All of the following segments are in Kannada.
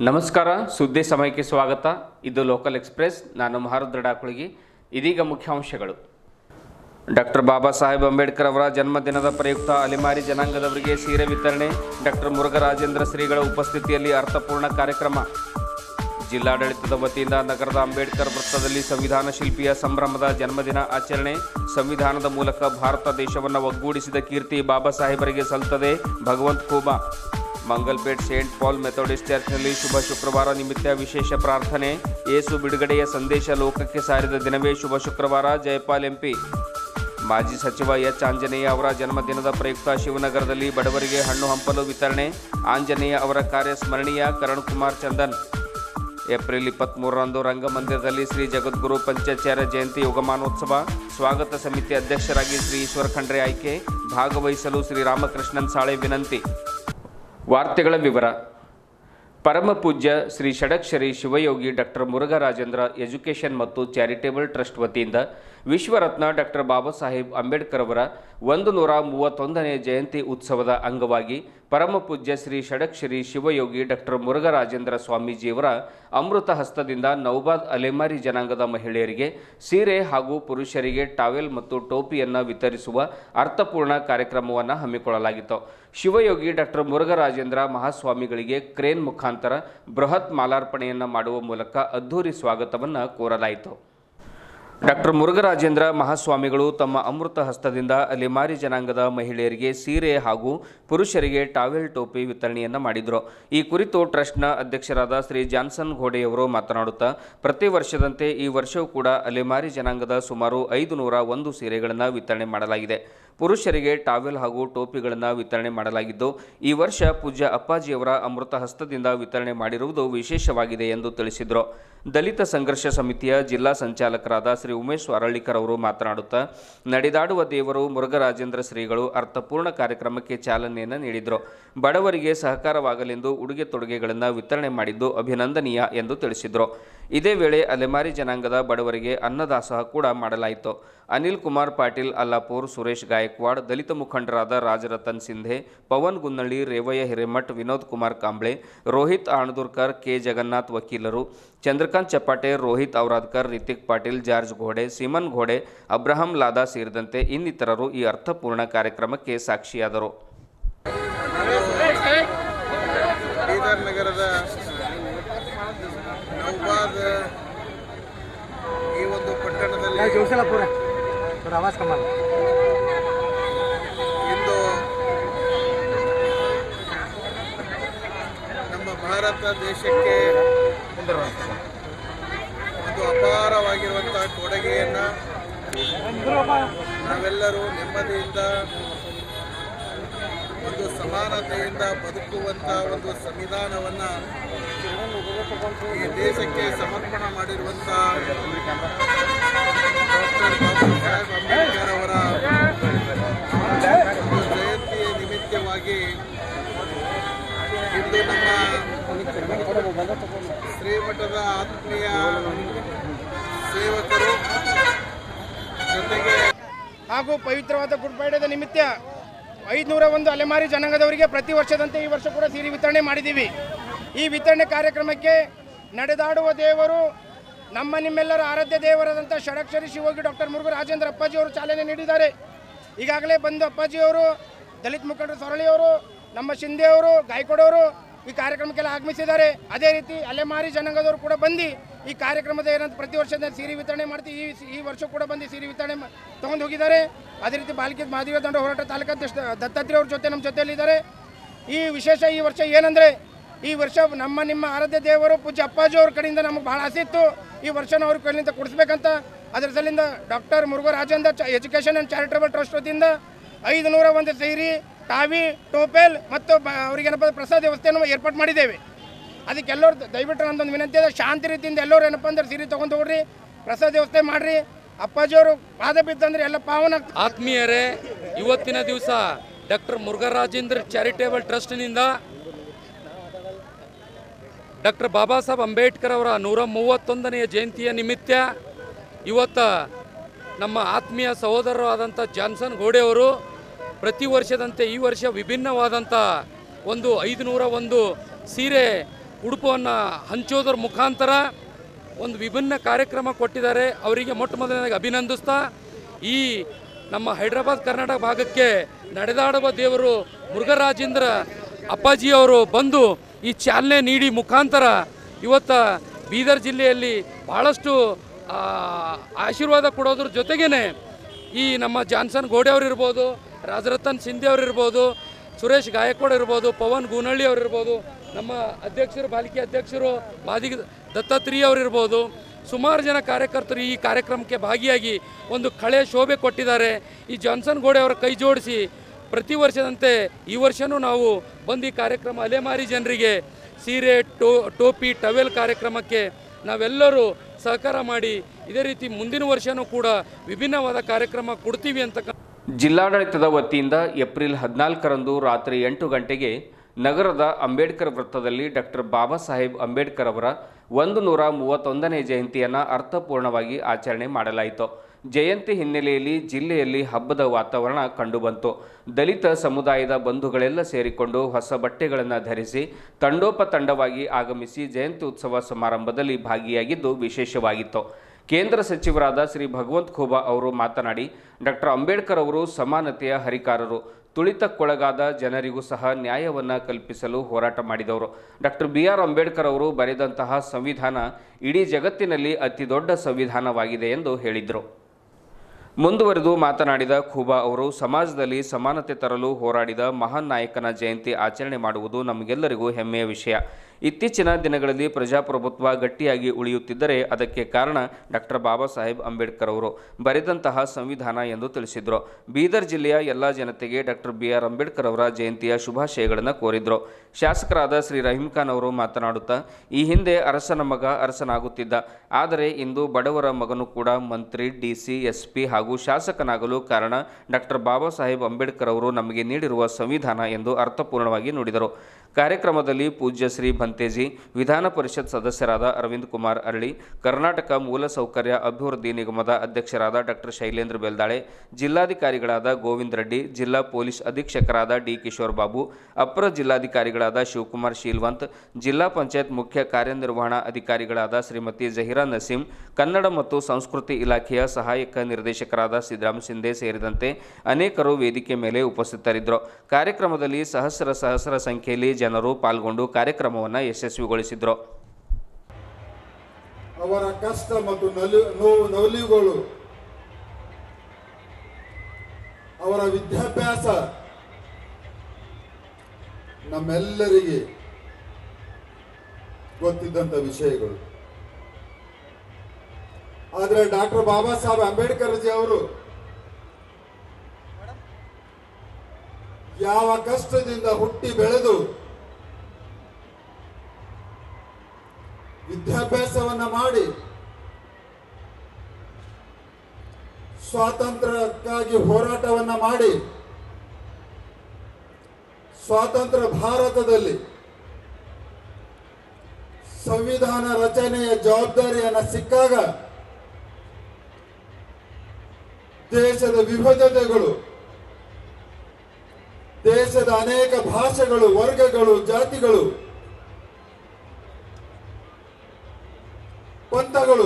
ನಮಸ್ಕಾರ ಸುದ್ದಿ ಸಮಯಕ್ಕೆ ಸ್ವಾಗತ ಇದು ಲೋಕಲ್ ಎಕ್ಸ್ಪ್ರೆಸ್ ನಾನು ಮಹಾರುದ್ರ ಡಾಕುಳಿಗಿ ಇದೀಗ ಮುಖ್ಯಾಂಶಗಳು ಡಾಕ್ಟರ್ ಬಾಬಾ ಸಾಹೇಬ್ ಅಂಬೇಡ್ಕರ್ ಅವರ ಜನ್ಮದಿನದ ಪ್ರಯುಕ್ತ ಅಲೆಮಾರಿ ಜನಾಂಗದವರಿಗೆ ಸೀರೆ ವಿತರಣೆ ಡಾಕ್ಟರ್ ಮುರುಘರಾಜೇಂದ್ರ ಶ್ರೀಗಳ ಉಪಸ್ಥಿತಿಯಲ್ಲಿ ಅರ್ಥಪೂರ್ಣ ಕಾರ್ಯಕ್ರಮ ಜಿಲ್ಲಾಡಳಿತದ ವತಿಯಿಂದ ನಗರದ ಅಂಬೇಡ್ಕರ್ ವೃತ್ತದಲ್ಲಿ ಸಂವಿಧಾನ ಶಿಲ್ಪಿಯ ಸಂಭ್ರಮದ ಜನ್ಮದಿನ ಆಚರಣೆ ಸಂವಿಧಾನದ ಮೂಲಕ ಭಾರತ ದೇಶವನ್ನು ಒಗ್ಗೂಡಿಸಿದ ಕೀರ್ತಿ ಬಾಬಾ ಸಾಹೇಬರಿಗೆ ಸಲ್ತದೆ Bhagwant Khuba Mangalpet saint Paul Methodist ಚರ್ಚ್ನಲ್ಲಿ ಶುಭ ಶುಕ್ರವಾರ ನಿಮಿತ್ತ ವಿಶೇಷ ಪ್ರಾರ್ಥನೆ ಏಸು ಬಿಡುಗಡೆಯ ಸಂದೇಶ ಲೋಕಕ್ಕೆ ಸಾರಿದ ದಿನವೇ ಶುಭ ಶುಕ್ರವಾರ ಜಯಪಾಲ್ ಎಂಪಿ ಮಾಜಿ ಸಚಿವ ಎಚ್ ಆಂಜನೇಯ ಅವರ ಜನ್ಮದಿನದ ಪ್ರಯುಕ್ತ ಶಿವನಗರದಲ್ಲಿ ಬಡವರಿಗೆ ಹಣ್ಣು ಹಂಪಲು ವಿತರಣೆ ಆಂಜನೇಯ ಅವರ ಕಾರ್ಯ ಸ್ಮರಣೀಯ ಕರಣ್ ಕುಮಾರ್ ಚಂದನ್ ಏಪ್ರಿಲ್ ಇಪ್ಪತ್ತ್ಮೂರರಂದು ರಂಗಮಂದಿರದಲ್ಲಿ ಶ್ರೀ ಜಗದ್ಗುರು ಪಂಚಾಚಾರ್ಯ ಜಯಂತಿ ಯುಗಮಾನೋತ್ಸವ ಸ್ವಾಗತ ಸಮಿತಿ ಅಧ್ಯಕ್ಷರಾಗಿ ಶ್ರೀ ಈಶ್ವರ್ ಖಂಡ್ರೆ ಆಯ್ಕೆ ಭಾಗವಹಿಸಲು ಶ್ರೀ ರಾಮಕೃಷ್ಣನ್ ಸಾಳೆ ವಿನಂತಿ ವಾರ್ತೆಗಳ ವಿವರ ಪರಮ ಪೂಜ್ಯ ಶ್ರೀ ಷಡಕ್ಷರಿ ಶಿವಯೋಗಿ ಡಾಕ್ಟರ್ ಮುರುಘರಾಜೇಂದ್ರ ಎಜುಕೇಷನ್ ಮತ್ತು ಚಾರಿಟೇಬಲ್ ಟ್ರಸ್ಟ್ ವತಿಯಿಂದ ವಿಶ್ವರತ್ನ ಡಾಕ್ಟರ್ ಬಾಬಾ ಸಾಹೇಬ್ ಅಂಬೇಡ್ಕರ್ ಅವರ ಒಂದು ನೂರ ಮೂವತ್ತೊಂದನೇ ಜಯಂತಿ ಉತ್ಸವದ ಅಂಗವಾಗಿ ಪರಮ ಪೂಜ್ಯ ಶ್ರೀ ಷಡಕ್ಷರಿ ಶಿವಯೋಗಿ ಡಾಕ್ಟರ್ ಮುರುಘರಾಜೇಂದ್ರ ಸ್ವಾಮೀಜಿಯವರ ಅಮೃತ ಹಸ್ತದಿಂದ ನೌಬಾದ್ ಅಲೆಮಾರಿ ಜನಾಂಗದ ಮಹಿಳೆಯರಿಗೆ ಸೀರೆ ಹಾಗೂ ಪುರುಷರಿಗೆ ಟಾವೆಲ್ ಮತ್ತು ಟೋಪಿಯನ್ನು ವಿತರಿಸುವ ಅರ್ಥಪೂರ್ಣ ಕಾರ್ಯಕ್ರಮವನ್ನು ಹಮ್ಮಿಕೊಳ್ಳಲಾಗಿತ್ತು ಶಿವಯೋಗಿ ಡಾಕ್ಟರ್ ಮುರುಘರಾಜೇಂದ್ರ ಮಹಾಸ್ವಾಮಿಗಳಿಗೆ ಕ್ರೇನ್ ಮುಖಾಂತರ ಬೃಹತ್ ಮಾಲಾರ್ಪಣೆಯನ್ನು ಮಾಡುವ ಮೂಲಕ ಅದ್ಧೂರಿ ಸ್ವಾಗತವನ್ನು ಕೋರಲಾಯಿತು ಡಾಕ್ಟರ್ ಮುರುಘರಾಜೇಂದ್ರ ಮಹಾಸ್ವಾಮಿಗಳು ತಮ್ಮ ಅಮೃತ ಹಸ್ತದಿಂದ ಅಲೆಮಾರಿ ಜನಾಂಗದ ಮಹಿಳೆಯರಿಗೆ ಸೀರೆ ಹಾಗೂ ಪುರುಷರಿಗೆ ಟಾವೆಲ್ ಟೋಪಿ ವಿತರಣೆಯನ್ನು ಮಾಡಿದರು ಈ ಕುರಿತು ಟ್ರಸ್ಟ್ನ ಅಧ್ಯಕ್ಷರಾದ ಶ್ರೀ ಜಾನ್ಸನ್ ಘೋಡೆಯವರು ಮಾತನಾಡುತ್ತಾ ಪ್ರತಿ ವರ್ಷದಂತೆ ಈ ವರ್ಷವೂ ಕೂಡ ಅಲೆಮಾರಿ ಜನಾಂಗದ ಸುಮಾರು ಐದು ನೂರ ಒಂದು ಸೀರೆಗಳನ್ನು ವಿತರಣೆ ಮಾಡಲಾಗಿದೆ ಪುರುಷರಿಗೆ ಟಾವೆಲ್ ಹಾಗೂ ಟೋಪಿಗಳನ್ನು ವಿತರಣೆ ಮಾಡಲಾಗಿದ್ದು ಈ ವರ್ಷ ಪೂಜ್ಯ ಅಪ್ಪಾಜಿಯವರ ಅಮೃತ ಹಸ್ತದಿಂದ ವಿತರಣೆ ಮಾಡಿರುವುದು ವಿಶೇಷವಾಗಿದೆ ಎಂದು ತಿಳಿಸಿದರು ದಲಿತ ಸಂಘರ್ಷ ಸಮಿತಿಯ ಜಿಲ್ಲಾ ಸಂಚಾಲಕರಾದ ಶ್ರೀ ಉಮೇಶ್ ಅರಳಿಕರ್ ಅವರು ಮಾತನಾಡುತ್ತಾ ನಡೆದಾಡುವ ದೇವರು ಮುರುಘರಾಜೇಂದ್ರ ಶ್ರೀಗಳು ಅರ್ಥಪೂರ್ಣ ಕಾರ್ಯಕ್ರಮಕ್ಕೆ ಚಾಲನೆಯನ್ನು ನೀಡಿದರು ಬಡವರಿಗೆ ಸಹಕಾರವಾಗಲೆಂದು ಉಡುಗೆ ತೊಡುಗೆಗಳನ್ನು ವಿತರಣೆ ಮಾಡಿದ್ದು ಅಭಿನಂದನೀಯ ಎಂದು ತಿಳಿಸಿದರು ಇದೇ ವೇಳೆ ಅಲೆಮಾರಿ ಜನಾಂಗದ ಬಡವರಿಗೆ ಅನ್ನದಾಸೋಹ ಕೂಡ ಮಾಡಲಾಯಿತು ಅನಿಲ್ ಕುಮಾರ್ ಪಾಟೀಲ್ ಅಲ್ಲಾಪುರ್ ಸುರೇಶ್ ಗಾಯಕ್ವಾಡ್ ದಲಿತ ಮುಖಂಡರಾದ ರಾಜರತನ್ ಸಿಂಧೆ ಪವನ್ ಗುನ್ನಳ್ಳಿ ರೇವಯ್ಯ ಹಿರೇಮಠ್ ವಿನೋದ್ ಕುಮಾರ್ ಕಾಂಬ್ಳೆ ರೋಹಿತ್ ಆಣದೂರ್ಕರ್ ಕೆ ಜಗನ್ನಾಥ್ ವಕೀಲರು Chandrakant Chapate Rohit Auradkar Ritik Patil George Ghode Simon Ghode Abraham Lada ಸೇರಿದಂತೆ ಇನ್ನಿತರರು ಈ ಅರ್ಥಪೂರ್ಣ ಕಾರ್ಯಕ್ರಮಕ್ಕೆ ಸಾಕ್ಷಿಯಾದರು ಬೀದರ್ ನಗರದ ನೌಬಾದ್ ಈ ಒಂದು ಪಟ್ಟಣದಲ್ಲಿ जोशला पूरा थोड़ा आवाज कम आना ಇಂದು ನಮ್ಮ ಭಾರತ ದೇಶಕ್ಕೆ ಒಂದು ಅಪಾರವಾಗಿರುವಂತಹ ಕೊಡುಗೆಯನ್ನು ನಾವೆಲ್ಲರೂ ನೆಮ್ಮದಿಯಿಂದ ಒಂದು ಸಮಾನತೆಯಿಂದ ಬದುಕುವಂಥ ಒಂದು ಸಂವಿಧಾನವನ್ನು ಈ ದೇಶಕ್ಕೆ ಸಮರ್ಪಣೆ ಮಾಡಿರುವಂಥ ಡಾಕ್ಟರ್ ಬಾಬಾ ಸಾಹೇಬ್ ಅಂಬೇಡ್ಕರ್ ಅವರ ಒಂದು ಜಯಂತಿಯ ನಿಮಿತ್ತವಾಗಿ ಇಂದು ನಮ್ಮ ಶ್ರೀಮಠದ ಆತ್ಮೀಯ ಸೇವಕರು ಜೊತೆಗೆ ಹಾಗೂ ಪವಿತ್ರವಾದ ಗುಡ್ ಫ್ರೈಡೇದ ನಿಮಿತ್ತ ಐದುನೂರ ಒಂದು ಅಲೆಮಾರಿ ಜನಾಂಗದವರಿಗೆ ಪ್ರತಿ ವರ್ಷದಂತೆ ಈ ವರ್ಷ ಕೂಡ ಸೀರೆ ವಿತರಣೆ ಮಾಡಿದ್ದೀವಿ ಈ ವಿತರಣೆ ಕಾರ್ಯಕ್ರಮಕ್ಕೆ ನಡೆದಾಡುವ ದೇವರು ನಮ್ಮ ನಿಮ್ಮೆಲ್ಲರ ಆರಾಧ್ಯ ದೇವರಾದಂಥ ಷಡಕ್ಷರಿ ಶಿವೋಗಿ ಡಾಕ್ಟರ್ ಮುರುಘ ರಾಜೇಂದ್ರ ಅಪ್ಪಾಜಿ ಅವರು ಚಾಲನೆ ನೀಡಿದ್ದಾರೆ ಈಗಾಗಲೇ ಬಂದು ಅಪ್ಪಾಜಿಯವರು ದಲಿತ ಮುಖಂಡರು ಸರಳಿಯವರು ನಮ್ಮ ಶಿಂದೆ ಅವರು ಗಾಯಕೊಡವರು ಈ ಕಾರ್ಯಕ್ರಮಕ್ಕೆಲ್ಲ ಆಗಮಿಸಿದ್ದಾರೆ ಅದೇ ರೀತಿ ಅಲೆಮಾರಿ ಜನಾಂಗದವರು ಕೂಡ ಬಂದು ಈ ಕಾರ್ಯಕ್ರಮದ ಏನಂತ ಪ್ರತಿ ವರ್ಷದ ಸೀರೆ ವಿತರಣೆ ಮಾಡ್ತೀವಿ ಈ ಈ ವರ್ಷ ಕೂಡ ಬಂದು ಸೀರೆ ವಿತರಣೆ ಮಾ- ತಗೊಂಡು ಹೋಗಿದ್ದಾರೆ ಅದೇ ರೀತಿ ಬಾಲ್ಕಿ ಮಹಾದೇವ ದಂಡ ಹೋರಾಟ ತಾಲೂಕಾಧ್ಯಕ್ಷ ದತ್ತಾತ್ರೇಯ ಅವ್ರ ಜೊತೆ ನಮ್ಮ ಜೊತೆಯಲ್ಲಿದ್ದಾರೆ ಈ ವಿಶೇಷ ಈ ವರ್ಷ ಏನಂದರೆ ಈ ವರ್ಷ ನಮ್ಮ ನಿಮ್ಮ ಆರಾಧ್ಯ ದೇವರು ಪೂಜ್ಯ ಅಪ್ಪಾಜಿ ಅವ್ರ ಕಡೆಯಿಂದ ನಮಗೆ ಭಾಳ ಆಸೆ ಇತ್ತು ಈ ವರ್ಷನ ಅವ್ರ ಕಡೆಯಿಂದ ಕೊಡಿಸ್ಬೇಕಂತ ಅದರ ಸಲಿಂದ ಡಾಕ್ಟರ್ ಮುರುಘರಾಜೇಂದ್ರ ಚ ಎಜುಕೇಷನ್ ಆ್ಯಂಡ್ ಚಾರಿಟಬಲ್ ಟ್ರಸ್ಟ್ ವತಿಯಿಂದ ಐದು ನೂರ ಒಂದು ಸೈರಿ ಟಾವಿ ಟೋಪೆಲ್ ಮತ್ತು ಬ ಅವ್ರಿಗೇನಪ್ಪ ಅಂದ್ರೆ ಪ್ರಸಾದ ವ್ಯವಸ್ಥೆಯನ್ನು ಏರ್ಪಾಡು ಮಾಡಿದ್ದೇವೆ ಅದಕ್ಕೆ ಎಲ್ಲರೂ ದಯವಿಟ್ಟು ನಂದೊಂದು ವಿನಂತಿ ಇದೆ ಶಾಂತಿ ರೀತಿಯಿಂದ ಎಲ್ಲರೂ ಏನಪ್ಪ ಅಂದ್ರೆ ಸೀರೆ ತೊಗೊಂಡು ಹೋಗ್ರಿ ಪ್ರಸಾದ ವ್ಯವಸ್ಥೆ ಮಾಡಿರಿ ಅಪ್ಪಾಜಿಯವರು ಪಾದ ಬಿತ್ತಂದ್ರೆ ಎಲ್ಲ ಪಾವನ ಆಗ್ತದೆ ಆತ್ಮೀಯರೇ ಇವತ್ತಿನ ದಿವಸ ಡಾಕ್ಟರ್ ಮುರುಘರಾಜೇಂದ್ರ ಚಾರಿಟೇಬಲ್ ಟ್ರಸ್ಟ್ನಿಂದ ಡಾಕ್ಟರ್ ಬಾಬಾ ಸಾಹೇಬ್ ಅಂಬೇಡ್ಕರ್ ಅವರ ನೂರ ಮೂವತ್ತೊಂದನೆಯ ಜಯಂತಿಯ ನಿಮಿತ್ತ ಇವತ್ತು ನಮ್ಮ ಆತ್ಮೀಯ ಸಹೋದರರಾದಂಥ ಜಾನ್ಸನ್ ಗೋಡೆ ಅವರು ಪ್ರತಿ ವರ್ಷದಂತೆ ಈ ವರ್ಷ ವಿಭಿನ್ನವಾದಂಥ ಒಂದು ಐದುನೂರ ಒಂದು ಸೀರೆ ಉಡುಪನ್ನು ಹಂಚೋದ್ರ ಮುಖಾಂತರ ಒಂದು ವಿಭಿನ್ನ ಕಾರ್ಯಕ್ರಮ ಕೊಟ್ಟಿದ್ದಾರೆ ಅವರಿಗೆ ಮೊಟ್ಟ ಮೊದಲನೇದಾಗಿ ಅಭಿನಂದಿಸ್ತಾ ಈ ನಮ್ಮ ಹೈದರಾಬಾದ್ ಕರ್ನಾಟಕ ಭಾಗಕ್ಕೆ ನಡೆದಾಡುವ ದೇವರು ಮುರುಘರಾಜೇಂದ್ರ ಅಪ್ಪಾಜಿಯವರು ಬಂದು ಈ ಚಾಲನೆ ನೀಡಿ ಮುಖಾಂತರ ಇವತ್ತು ಬೀದರ್ ಜಿಲ್ಲೆಯಲ್ಲಿ ಭಾಳಷ್ಟು ಆ, ಆಶೀರ್ವಾದ ಕೊಡೋದ್ರ ಜೊತೆಗೇನೆ ಈ ನಮ್ಮ ಜಾನ್ಸನ್ ಗೋಡೆ ಅವರು ಇರ್ಬೋದು ರಾಜರತನ್ ಸಿಂಧೆ ಅವರು ಇರ್ಬೋದು ಸುರೇಶ್ ಗಾಯಕ್ವಾಡ್ ಇರ್ಬೋದು ಪವನ್ ಗೂನಳ್ಳಿ ಅವರು ಇರ್ಬೋದು ನಮ್ಮ ಅಧ್ಯಕ್ಷರು ಪಾಲಿಕೆ ಅಧ್ಯಕ್ಷರು ಮಾದಿ ದತ್ತಾತ್ರೇಯ ಅವರು ಇರ್ಬೋದು ಸುಮಾರು ಜನ ಕಾರ್ಯಕರ್ತರು ಈ ಕಾರ್ಯಕ್ರಮಕ್ಕೆ ಭಾಗಿಯಾಗಿ ಒಂದು ಕಳೆ ಶೋಭೆ ಕೊಟ್ಟಿದ್ದಾರೆ ಈ ಜಾನ್ಸನ್ ಗೋಡೆ ಅವರ ಕೈ ಜೋಡಿಸಿ ಪ್ರತಿ ವರ್ಷದಂತೆ ಈ ವರ್ಷವೂ ನಾವು ಬಂದು ಈ ಕಾರ್ಯಕ್ರಮ ಅಲೆಮಾರಿ ಜನರಿಗೆ ಸೀರೆ ಟೋ ಟೋಪಿ ಟವೆಲ್ ಕಾರ್ಯಕ್ರಮಕ್ಕೆ ನಾವೆಲ್ಲರೂ ಸಹಕಾರ ಮಾಡಿ ಇದೇ ರೀತಿ ಮುಂದಿನ ವರ್ಷವೂ ಕೂಡ ವಿಭಿನ್ನವಾದ ಕಾರ್ಯಕ್ರಮ ಕೊಡ್ತೀವಿ ಅಂತ ಜಿಲ್ಲಾಡಳಿತದ ವತಿಯಿಂದ ಏಪ್ರಿಲ್ ಹದಿನಾಲ್ಕರಂದು ರಾತ್ರಿ ಎಂಟು ಗಂಟೆಗೆ ನಗರದ ಅಂಬೇಡ್ಕರ್ ವೃತ್ತದಲ್ಲಿ ಡಾಕ್ಟರ್ ಬಾಬಾ ಸಾಹೇಬ್ ಅಂಬೇಡ್ಕರ್ ಅವರ ಒಂದು ನೂರ ಮೂವತ್ತೊಂದನೇ ಜಯಂತಿಯನ್ನು ಅರ್ಥಪೂರ್ಣವಾಗಿ ಆಚರಣೆ ಮಾಡಲಾಯಿತು ಜಯಂತಿ ಹಿನ್ನೆಲೆಯಲ್ಲಿ ಜಿಲ್ಲೆಯಲ್ಲಿ ಹಬ್ಬದ ವಾತಾವರಣ ಕಂಡುಬಂತು ದಲಿತ ಸಮುದಾಯದ ಬಂಧುಗಳೆಲ್ಲ ಸೇರಿಕೊಂಡು ಹೊಸ ಬಟ್ಟೆಗಳನ್ನು ಧರಿಸಿ ತಂಡೋಪತಂಡವಾಗಿ ಆಗಮಿಸಿ ಜಯಂತಿ ಉತ್ಸವ ಸಮಾರಂಭದಲ್ಲಿ ಭಾಗಿಯಾಗಿದ್ದು ವಿಶೇಷವಾಗಿತ್ತು ಕೇಂದ್ರ ಸಚಿವರಾದ ಶ್ರೀ ಭಗವಂತ್ ಖೂಬಾ ಅವರು ಮಾತನಾಡಿ ಡಾಕ್ಟರ್ ಅಂಬೇಡ್ಕರ್ ಅವರು ಸಮಾನತೆಯ ಹರಿಕಾರರು ತುಳಿತಕ್ಕೊಳಗಾದ ಜನರಿಗೂ ಸಹ ನ್ಯಾಯವನ್ನು ಕಲ್ಪಿಸಲು ಹೋರಾಟ ಮಾಡಿದವರು ಡಾಕ್ಟರ್ ಬಿ ಆರ್ ಅಂಬೇಡ್ಕರ್ ಅವರು ಬರೆದಂತಹ ಸಂವಿಧಾನ ಇಡೀ ಜಗತ್ತಿನಲ್ಲಿ ಅತಿ ದೊಡ್ಡ ಸಂವಿಧಾನವಾಗಿದೆ ಎಂದು ಹೇಳಿದರು ಮುಂದುವರೆದು ಮಾತನಾಡಿದ ಖೂಬಾ ಅವರು ಸಮಾಜದಲ್ಲಿ ಸಮಾನತೆ ತರಲು ಹೋರಾಡಿದ ಮಹಾನ್ ನಾಯಕನ ಜಯಂತಿ ಆಚರಣೆ ಮಾಡುವುದು ನಮಗೆಲ್ಲರಿಗೂ ಹೆಮ್ಮೆಯ ವಿಷಯ ಇತ್ತೀಚಿನ ದಿನಗಳಲ್ಲಿ ಪ್ರಜಾಪ್ರಭುತ್ವ ಗಟ್ಟಿಯಾಗಿ ಉಳಿಯುತ್ತಿದ್ದರೆ ಅದಕ್ಕೆ ಕಾರಣ ಡಾಕ್ಟರ್ ಬಾಬಾ ಸಾಹೇಬ್ ಅಂಬೇಡ್ಕರ್ ಅವರು ಬರೆದಂತಹ ಸಂವಿಧಾನ ಎಂದು ತಿಳಿಸಿದರು ಬೀದರ್ ಜಿಲ್ಲೆಯ ಎಲ್ಲ ಜನತೆಗೆ ಡಾಕ್ಟರ್ ಬಿ ಆರ್ ಅಂಬೇಡ್ಕರ್ ಅವರ ಜಯಂತಿಯ ಶುಭಾಶಯಗಳನ್ನು ಕೋರಿದರು ಶಾಸಕರಾದ ಶ್ರೀ ರಹೀಂ ಖಾನ್ ಅವರು ಮಾತನಾಡುತ್ತಾ ಈ ಹಿಂದೆ ಅರಸನ ಮಗ ಅರಸನಾಗುತ್ತಿದ್ದ ಆದರೆ ಇಂದು ಬಡವರ ಮಗನು ಕೂಡ ಮಂತ್ರಿ ಡಿಸಿ ಎಸ್ಪಿ ಹಾಗೂ ಶಾಸಕನಾಗಲು ಕಾರಣ ಡಾಕ್ಟರ್ ಬಾಬಾ ಸಾಹೇಬ್ ಅಂಬೇಡ್ಕರ್ ಅವರು ನಮಗೆ ನೀಡಿರುವ ಸಂವಿಧಾನ ಎಂದು ಅರ್ಥಪೂರ್ಣವಾಗಿ ನುಡಿದರು ಕಾರ್ಯಕ್ರಮದಲ್ಲಿ ಪೂಜ್ಯ ಶ್ರೀ ಭಂತೇಜಿ ವಿಧಾನ ಪರಿಷತ್ ಸದಸ್ಯರಾದ ಅರವಿಂದ್ ಕುಮಾರ್ ಅರಳಿ ಕರ್ನಾಟಕ ಮೂಲಸೌಕರ್ಯ ಅಭಿವೃದ್ಧಿ ನಿಗಮದ ಅಧ್ಯಕ್ಷರಾದ ಡಾಕ್ಟರ್ ಶೈಲೇಂದ್ರ ಬೆಲ್ದಾಳೆ ಜಿಲ್ಲಾಧಿಕಾರಿಗಳಾದ ಗೋವಿಂದ್ ರೆಡ್ಡಿ ಜಿಲ್ಲಾ ಪೊಲೀಸ್ ಅಧೀಕ್ಷಕರಾದ ಡಿ ಕಿಶೋರ್ ಬಾಬು ಅಪರ ಜಿಲ್ಲಾಧಿಕಾರಿಗಳಾದ ಶಿವಕುಮಾರ್ ಶೀಲ್ವಂತ್ ಜಿಲ್ಲಾ ಪಂಚಾಯತ್ ಮುಖ್ಯ ಕಾರ್ಯನಿರ್ವಹಣಾ ಅಧಿಕಾರಿಗಳಾದ ಶ್ರೀಮತಿ ಜಹೀರಾ ನಸೀಂ ಕನ್ನಡ ಮತ್ತು ಸಂಸ್ಕೃತಿ ಇಲಾಖೆಯ ಸಹಾಯಕ ನಿರ್ದೇಶಕರಾದ ಸಿದ್ದರಾಮ್ ಸಿಂಧೆ ಸೇರಿದಂತೆ ಅನೇಕರು ವೇದಿಕೆ ಮೇಲೆ ಉಪಸ್ಥಿತರಿದ್ದರು ಕಾರ್ಯಕ್ರಮದಲ್ಲಿ ಸಹಸ್ರ ಸಹಸ್ರ ಸಂಖ್ಯೆಯಲ್ಲಿ ಜನರು ಪಾಲ್ಗೊಂಡು ಕಾರ್ಯಕ್ರಮವನ್ನು ಯಶಸ್ವಿಗೊಳಿಸಿದರು ಅವರ ಕಷ್ಟ ಮತ್ತು ನಲು ನೋವು ನವಲಿಗಳು ಅವರ ವಿದ್ಯಾಭ್ಯಾಸ ನಮ್ಮೆಲ್ಲರಿಗೆ ಗೊತ್ತಿದ್ದಂಥ ವಿಷಯಗಳು ಆದರೆ ಡಾಕ್ಟರ್ ಬಾಬಾ ಸಾಹೇಬ್ ಅಂಬೇಡ್ಕರ್ ಜಿ ಅವರು ಯಾವ ಕಷ್ಟದಿಂದ ಹುಟ್ಟಿ ಬೆಳೆದು ವಿದ್ಯಾಭ್ಯಾಸವನ್ನ ಮಾಡಿ ಸ್ವಾತಂತ್ರ್ಯಕ್ಕಾಗಿ ಹೋರಾಟವನ್ನ ಮಾಡಿ ಸ್ವಾತಂತ್ರ್ಯ ಭಾರತದಲ್ಲಿ ಸಂವಿಧಾನ ರಚನೆಯ ಜವಾಬ್ದಾರಿಯನ್ನ ಸಿಕ್ಕಾಗ ದೇಶದ ವಿಭಜನೆಗಳು ದೇಶದ ಅನೇಕ ಭಾಷೆಗಳು ವರ್ಗಗಳು ಜಾತಿಗಳು ಪಂಥಗಳು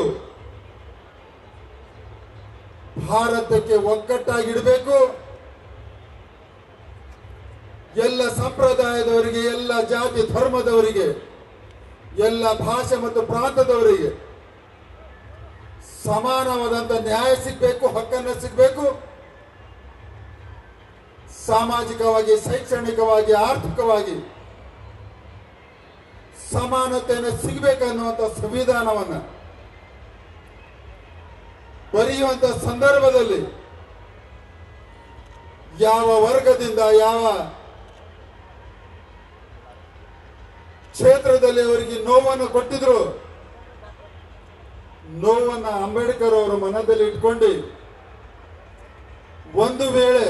ಭಾರತಕ್ಕೆ ಒಗ್ಗಟ್ಟಾಗಿಡಬೇಕು ಎಲ್ಲ ಸಂಪ್ರದಾಯದವರಿಗೆ ಎಲ್ಲ ಜಾತಿ ಧರ್ಮದವರಿಗೆ ಎಲ್ಲ ಭಾಷೆ ಮತ್ತು ಪ್ರಾಂತದವರಿಗೆ ಸಮಾನವಾದಂತ ನ್ಯಾಯ ಸಿಗಬೇಕು ಹಕ್ಕನ್ನು ಸಿಗಬೇಕು ಸಾಮಾಜಿಕವಾಗಿ ಶೈಕ್ಷಣಿಕವಾಗಿ ಆರ್ಥಿಕವಾಗಿ ಸಮಾನತೆಯನ್ನು ಸಿಗಬೇಕನ್ನುವಂಥ ಸಂವಿಧಾನವನ್ನ ಬರೆಯುವಂತ ಸಂದರ್ಭದಲ್ಲಿ ಯಾವ ವರ್ಗದಿಂದ ಯಾವ ಕ್ಷೇತ್ರದಲ್ಲಿ ಅವರಿಗೆ ನೋವನ್ನು ಕೊಟ್ಟಿದ್ರು ನೋವನ್ನ ಅಂಬೇಡ್ಕರ್ ಅವರ ಮನದಲ್ಲಿ ಇಟ್ಕೊಂಡು ಒಂದು ವೇಳೆ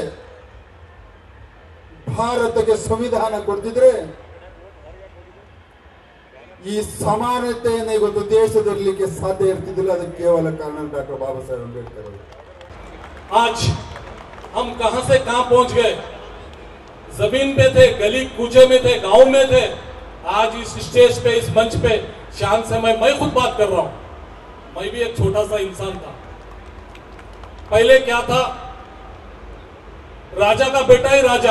ಭಾರತಕ್ಕೆ ಸಂವಿಧಾನ ಕೊಡ್ತಿದ್ರೆ ಈ ಸಮಾನತೆಯನ್ನು ಇವತ್ತು ದೇಶದಲ್ಲಿಕ್ಕೆ ಸಾಧ್ಯ ಇರ್ತಿದ್ದಿಲ್ಲ ಅದಕ್ಕೆ ಕೇವಲ ಕಾರಣ ಡಾಕ್ಟರ್ ಬಾಬಾ ಸಾಹೇಬ್ ಅಂಬೇಡ್ಕರ್ ಅವರು आज हम कहां से कहां पहुंच गए जमीन पे थे गली कूचे में थे गांव में थे आज इस स्टेज पे इस मंच पे शान से मैं मैं खुद बात कर रहा हूं मैं भी एक छोटा सा इंसान था पहले क्या था राजा का बेटा ही राजा